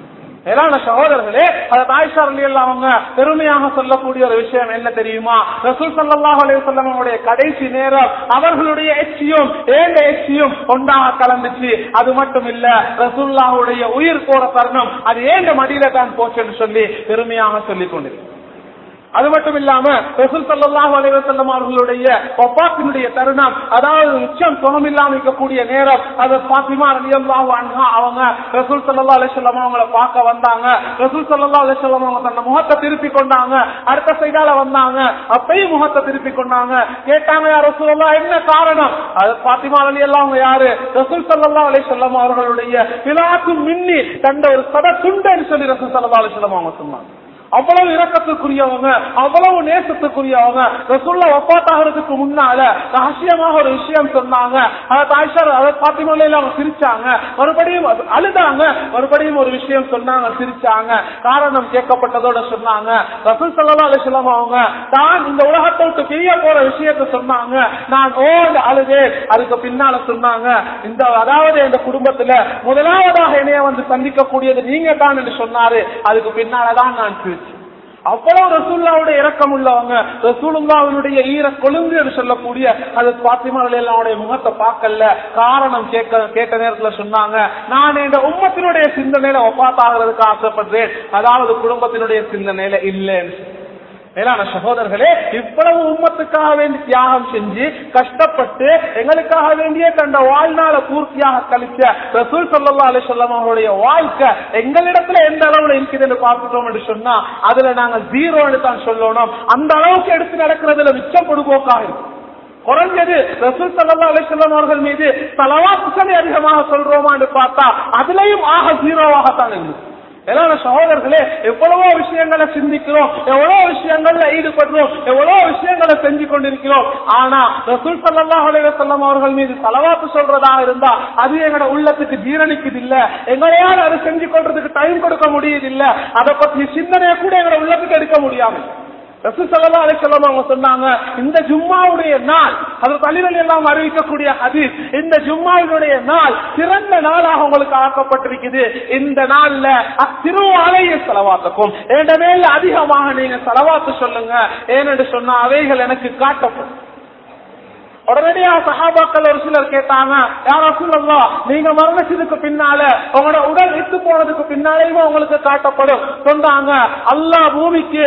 மேலான சகோதரர்களே அதை தாய்ஷா எல்லாம் அவங்க பெருமையாக சொல்லக்கூடிய ஒரு விஷயம் என்ன தெரியுமா ரசூல் சல்லாஹ் அலையம் அவங்களுடைய கடைசி நேரம் அவர்களுடைய எச்சியும் ஏண்ட எச்சியும் ஒன்றாக கலந்துச்சு அது மட்டும் இல்ல ரசூல்லாவுடைய உயிர் போற தருணம் அது ஏண்ட மடியில தான் போச்சுன்னு சொல்லி பெருமையாக சொல்லிக் கொண்டிருக்கிறார் அது மட்டும் இல்லாம ரசூல் சல்லாஹூ அலைவசல்லம் அவர்களுடைய ஒப்பாத்தினுடைய தருணம் அதாவது உச்சம் சுகம் இல்லாம இருக்கக்கூடிய நேரம் அது பாத்திமா ரலியல்லாஹு அன்ஹா அவங்க ரசூல் சல்லா அலிசல்லாம் அவங்கள பார்க்க வந்தாங்க ரசூல் சல்லா அலிசல்லாம் அவங்க தன்னை முகத்தை திருப்பி கொண்டாங்க அடுத்த சைடால வந்தாங்க அப்பயும் முகத்தை திருப்பி கொண்டாங்க கேட்டாங்க யார் ரசூல்லா என்ன காரணம் அது பாத்திமா அலி எல்லாம் அவங்க யாரு ரசூல் சல்லா அலிசல்லாம் அவர்களுடைய விழாக்கும் மின்னி கண்ட ஒரு சத துண்டன்னு சொல்லி ரசூல் சல்லா அலிசல்லாம் அவங்க சொன்னாங்க அவ்வளவு இரக்கத்துக்குரியவங்க அவ்வளவு நேசத்துக்குரியவங்க ரசுல்ல ஒப்பாத்தாகிறதுக்கு முன்னால ரகசியமாக ஒரு விஷயம் சொன்னாங்க அதை தாய்ஷார் அதை பாத்திமலையில அவங்க சிரிச்சாங்க மறுபடியும் அழுதாங்க மறுபடியும் ஒரு விஷயம் சொன்னாங்க சிரிச்சாங்க காரணம் கேட்கப்பட்டதோட சொன்னாங்க ரசூல் சல்லா அலிஸ்லாம் அவங்க தான் இந்த உலகத்தை விட்டு பிரிய போற விஷயத்த சொன்னாங்க நான் ஓடு அழுதேன் அதுக்கு பின்னால சொன்னாங்க இந்த அதாவது இந்த குடும்பத்துல முதலாவதாக என்னைய வந்து சந்திக்கக்கூடியது நீங்க தான் என்று சொன்னாரு அதுக்கு பின்னாலதான் நான் சிரிச்சேன் அவ்வளவு ரசூல்லாவுடைய இறக்கம் உள்ளவங்க ரசூலுல்லாவுடைய ஈர கொழுந்து என்று சொல்லக்கூடிய அது பாத்திமாவில் அவனுடைய முகத்தை பார்க்கல காரணம் கேட்க கேட்ட நேரத்துல சொன்னாங்க நான் இந்த உம்மத்தினுடைய சிந்தனையில ஒப்பாத்தாகிறதுக்கு ஆசைப்படுறேன் அதாவது குடும்பத்தினுடைய சிந்தனையில இல்லைன்னு மேலான சகோதரர்களே இவ்வளவு உம்மத்துக்காக வேண்டி தியாகம் செஞ்சு கஷ்டப்பட்டு எங்களுக்காக வேண்டிய தந்த வாழ்நாள பூர்த்தியாக கழிச்ச ரசூல் சல்லா அலிசல்லாம் அவருடைய வாழ்க்கை எங்களிடத்துல எந்த அளவுல இருக்குதுன்னு பார்த்துட்டோம் என்று சொன்னா அதுல நாங்க ஜீரோன்னு தான் சொல்லணும் அந்த அளவுக்கு எடுத்து நடக்கிறதுல மிச்சம் பொடுபோக்காக இருக்கும் குறைஞ்சது ரசூல் சல்லா அலிசல்லாம் அவர்கள் மீது தலவாத்துக்களை அதிகமாக சொல்றோமான்னு பார்த்தா அதுலயும் ஆக ஜீரோவாகத்தான் இருந்துச்சு ஏன்னா சகோதரர்களே எவ்வளவோ விஷயங்களை சிந்திக்கிறோம் எவ்வளவு விஷயங்கள்ல ஈடுபடுறோம் எவ்வளவு விஷயங்களை செஞ்சு கொண்டிருக்கிறோம் ஆனா ரசூல் சல்லாஹ் அலைவசல்லம் அவர்கள் மீது தலவாத்து சொல்றதா இருந்தா அது எங்களோட உள்ளத்துக்கு ஜீரணிக்குது இல்ல எங்களையால் அதை செஞ்சு கொள்றதுக்கு டைம் கொடுக்க முடியுது இல்ல அதை பத்தி சிந்தனையை கூட எங்களோட உள்ளத்துக்கு எடுக்க முடியாமல் ரசூல் சல்லா அலிசல்லாம் அவங்க சொன்னாங்க இந்த ஜும்மாவுடைய நாள் அது தலைவர்கள் எல்லாம் அறிவிக்கக்கூடிய ஹதீஸ் இந்த ஜும்மாவினுடைய நாள் சிறந்த நாளாக உங்களுக்கு ஆக்கப்பட்டிருக்குது இந்த நாள்ல அத்திரு ஆலய செலவாத்துக்கும் என்ற மேல அதிகமாக நீங்க செலவாத்து சொல்லுங்க ஏனென்று சொன்னா அவைகள் எனக்கு காட்டப்படும் உடனடியா சஹாபாக்கள் ஒரு சிலர் கேட்டாங்க யாரா சொல்லலாம் நீங்க மரணிச்சதுக்கு பின்னால உங்களோட உடல் விட்டு போனதுக்கு பின்னாலேயுமே உங்களுக்கு காட்டப்படும் சொன்னாங்க அல்லாஹ் பூமிக்கு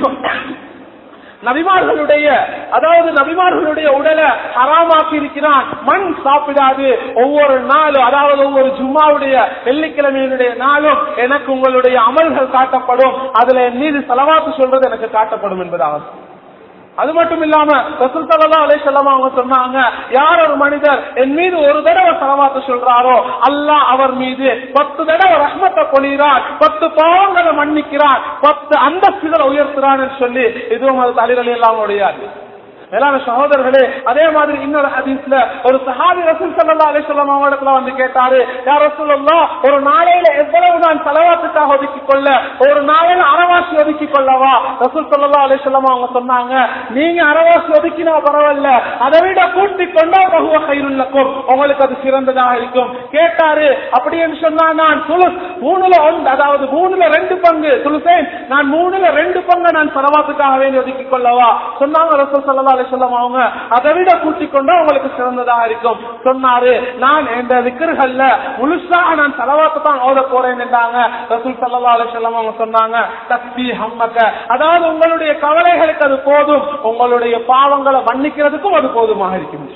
நபிமார்களுடைய அதாவது நபிமார்களுடைய உடலை ஹராமாக்கி இருக்கிறான் மண் சாப்பிடாது ஒவ்வொரு நாளும் அதாவது ஒவ்வொரு ஜும்மாவுடைய வெள்ளிக்கிழமையினுடைய நாளும் எனக்கு உங்களுடைய அமல்கள் காட்டப்படும் அதுல என் மீது செலவாத்து சொல்றது எனக்கு காட்டப்படும் என்பதாக அது மட்டும் இல்லாம ரசூல் சல்லா அலைஹிஸ்ஸலாம் அவங்க சொன்னாங்க யார் ஒரு மனிதர் என் மீது ஒரு தடவை சலவாத்து சொல்றாரோ அல்லாஹ் அவர் மீது பத்து தடவை ரஹ்மத்தை பொழிகிறான் பத்து பாவங்களை மன்னிக்கிறான் பத்து அந்தஸ்துகளை உயர்த்துறான்னு சொல்லி இதுவும் அது தலைவலி எல்லாம் முடியாது மேலான சகோதரர்களே அதே மாதிரி இன்னொரு ஹதீஸ்ல ஒரு சஹாபி ரசூல் ஸல்லல்லாஹு அலைஹி வஸல்லம் அவங்க இடத்துல வந்து கேட்டாரு யா ரசூலுல்லாஹ் ஒரு நாளையில எவ்வளவு நான் செலவாத்துக்காக ஒதுக்கிக் கொள்ள ஒரு நாளையில அறவாசி ஒதுக்கிக் கொள்ளவா ரசூல் ஸல்லல்லாஹு அலைஹி வஸல்லம் அவங்க சொன்னாங்க நீங்க அறவாசி ஒதுக்கினா பரவாயில்ல அதை விட கூட்டி கொண்டா பகுவ கைருள்ளக்கும் உங்களுக்கு அது சிறந்ததாக இருக்கும் கேட்டாரு அப்படின்னு சொன்னா நான் சுலு மூணுல ஒன்று அதாவது மூணுல ரெண்டு பங்கு சுலுசேன் நான் மூணுல ரெண்டு பங்கு நான் செலவாத்துக்காக வேண்டி ஒதுக்கிக் கொள்ளவா சொன்னாங்க ரசூல் ஸல்லல்லாஹு அலைஹி வஸல்லம் அவங்க அதை விட கூட்டிக் கொண்டா உங்களுக்கு சிறந்ததாக இருக்கும் சொன்னாரு நான் இந்த விக்கிர்கள்ல முழுசாக நான் செலவாத்து தான் ஓத போறேன் என்றாங்க ரசூல் ஸல்லல்லாஹு அலைஹி வஸல்லம் அவங்க சொன்னாங்க தஸ்பீ ஹம்மக்க அதாவது உங்களுடைய கவலைகளுக்கு அது போதும் உங்களுடைய பாவங்களை மன்னிக்கிறதுக்கும் அது போதுமாக இருக்கும்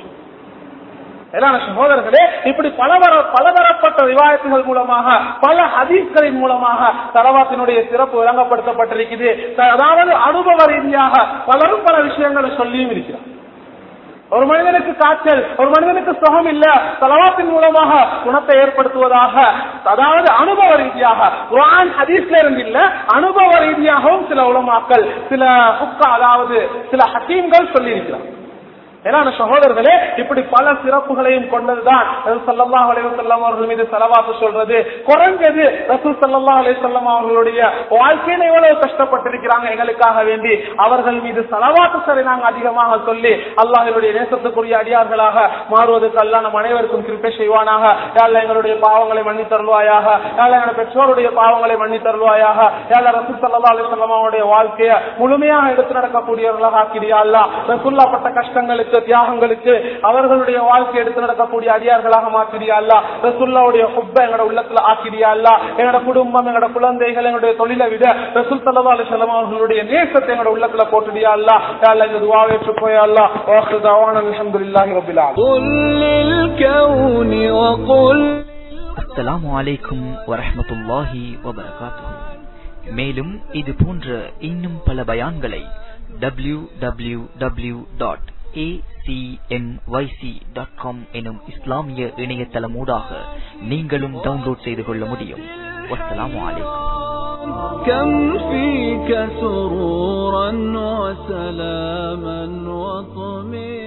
மேலான சகோதரர்களே இப்படி பலவர பலதரப்பட்ட விவாயத்துகள் மூலமாக பல ஹதீஸ்களின் மூலமாக தலவாத்தினுடைய சிறப்பு விளங்கப்படுத்தப்பட்டிருக்குது அதாவது அனுபவ ரீதியாக பலரும் பல விஷயங்களை சொல்லியும் இருக்கிறார் ஒரு மனிதனுக்கு காய்ச்சல் ஒரு மனிதனுக்கு சுகம் இல்ல தலவாத்தின் மூலமாக குணத்தை ஏற்படுத்துவதாக அதாவது அனுபவ ரீதியாக குரான் ஹதீஸ்ல இருந்து இல்ல அனுபவ ரீதியாகவும் சில உலமாக்கள் சில ஹுக்கா அதாவது சில ஹக்கீம்கள் சொல்லி இருக்கிறார் ஏன்னா சகோதரர்களே இப்படி பல சிறப்புகளையும் கொண்டதுதான் சல்லல்லாஹ் அலைவசல்லம் அவர்கள் மீது செலவாத்து சொல்றது குறைஞ்சது ரசூல் சல்லல்லாஹ் அலைவசல்லம் அவர்களுடைய வாழ்க்கையில எவ்வளவு கஷ்டப்பட்டிருக்கிறாங்க எங்களுக்காக வேண்டி அவர்கள் மீது செலவாத்து சரி நாங்க அதிகமாக சொல்லி அல்லாஹனுடைய நேசத்துக்குரிய அடியார்களாக மாறுவதற்கு அல்லா நம் அனைவருக்கும் கிருப்பை செய்வானாக யாழ்ல எங்களுடைய பாவங்களை மன்னி தருவாயாக யாழ்ல எங்களுடைய பெற்றோருடைய பாவங்களை மன்னி தருவாயாக யாழ்ல ரசூல் சல்லா அலிசல்லாம் அவருடைய வாழ்க்கையை முழுமையாக எடுத்து நடக்கக்கூடியவர்களாக ஆக்கிடியா அல்லா ரசூல்லாப்பட்ட கஷ்டங்களுக்கு தியாகங்களுக்கு அவர்களுடைய வாழ்க்கை எடுத்து நடக்கக்கூடிய அடியார்களாக மாற்றிடியா அல்ல ரசுல்லாவுடைய ஹுப்ப எங்களோட உள்ளத்துல ஆக்கிடியா அல்ல எங்களோட குடும்பம் எங்களோட குழந்தைகள் எங்களுடைய தொழிலை விட ரசூல் சல்லா அலிசல்லாம் அவர்களுடைய நேசத்தை எங்களோட உள்ளத்துல போட்டுடியா அல்ல யாழ்ல இந்த துவாவேற்று போயா அல்ல வாசு தவான அல்ஹம்துலில்லாஹி ரபில் ஆலமீன் قل للكون وقل அஸ்ஸலாமு அலைக்கும் வரஹ்மத்துல்லாஹி வபரகாத்துஹு மேலும் இது போன்ற இன்னும் பல பயான்களை டபிள்யூ டபிள்யூ டபிள்யூ டாட் எனும் இஸ்லாமிய இணையதளமூடாக நீங்களும் டவுன்லோட் செய்து கொள்ள முடியும் வஸ்ஸலாமு அலைக்கும் كم فيك سرورا وسلاما وطمئنا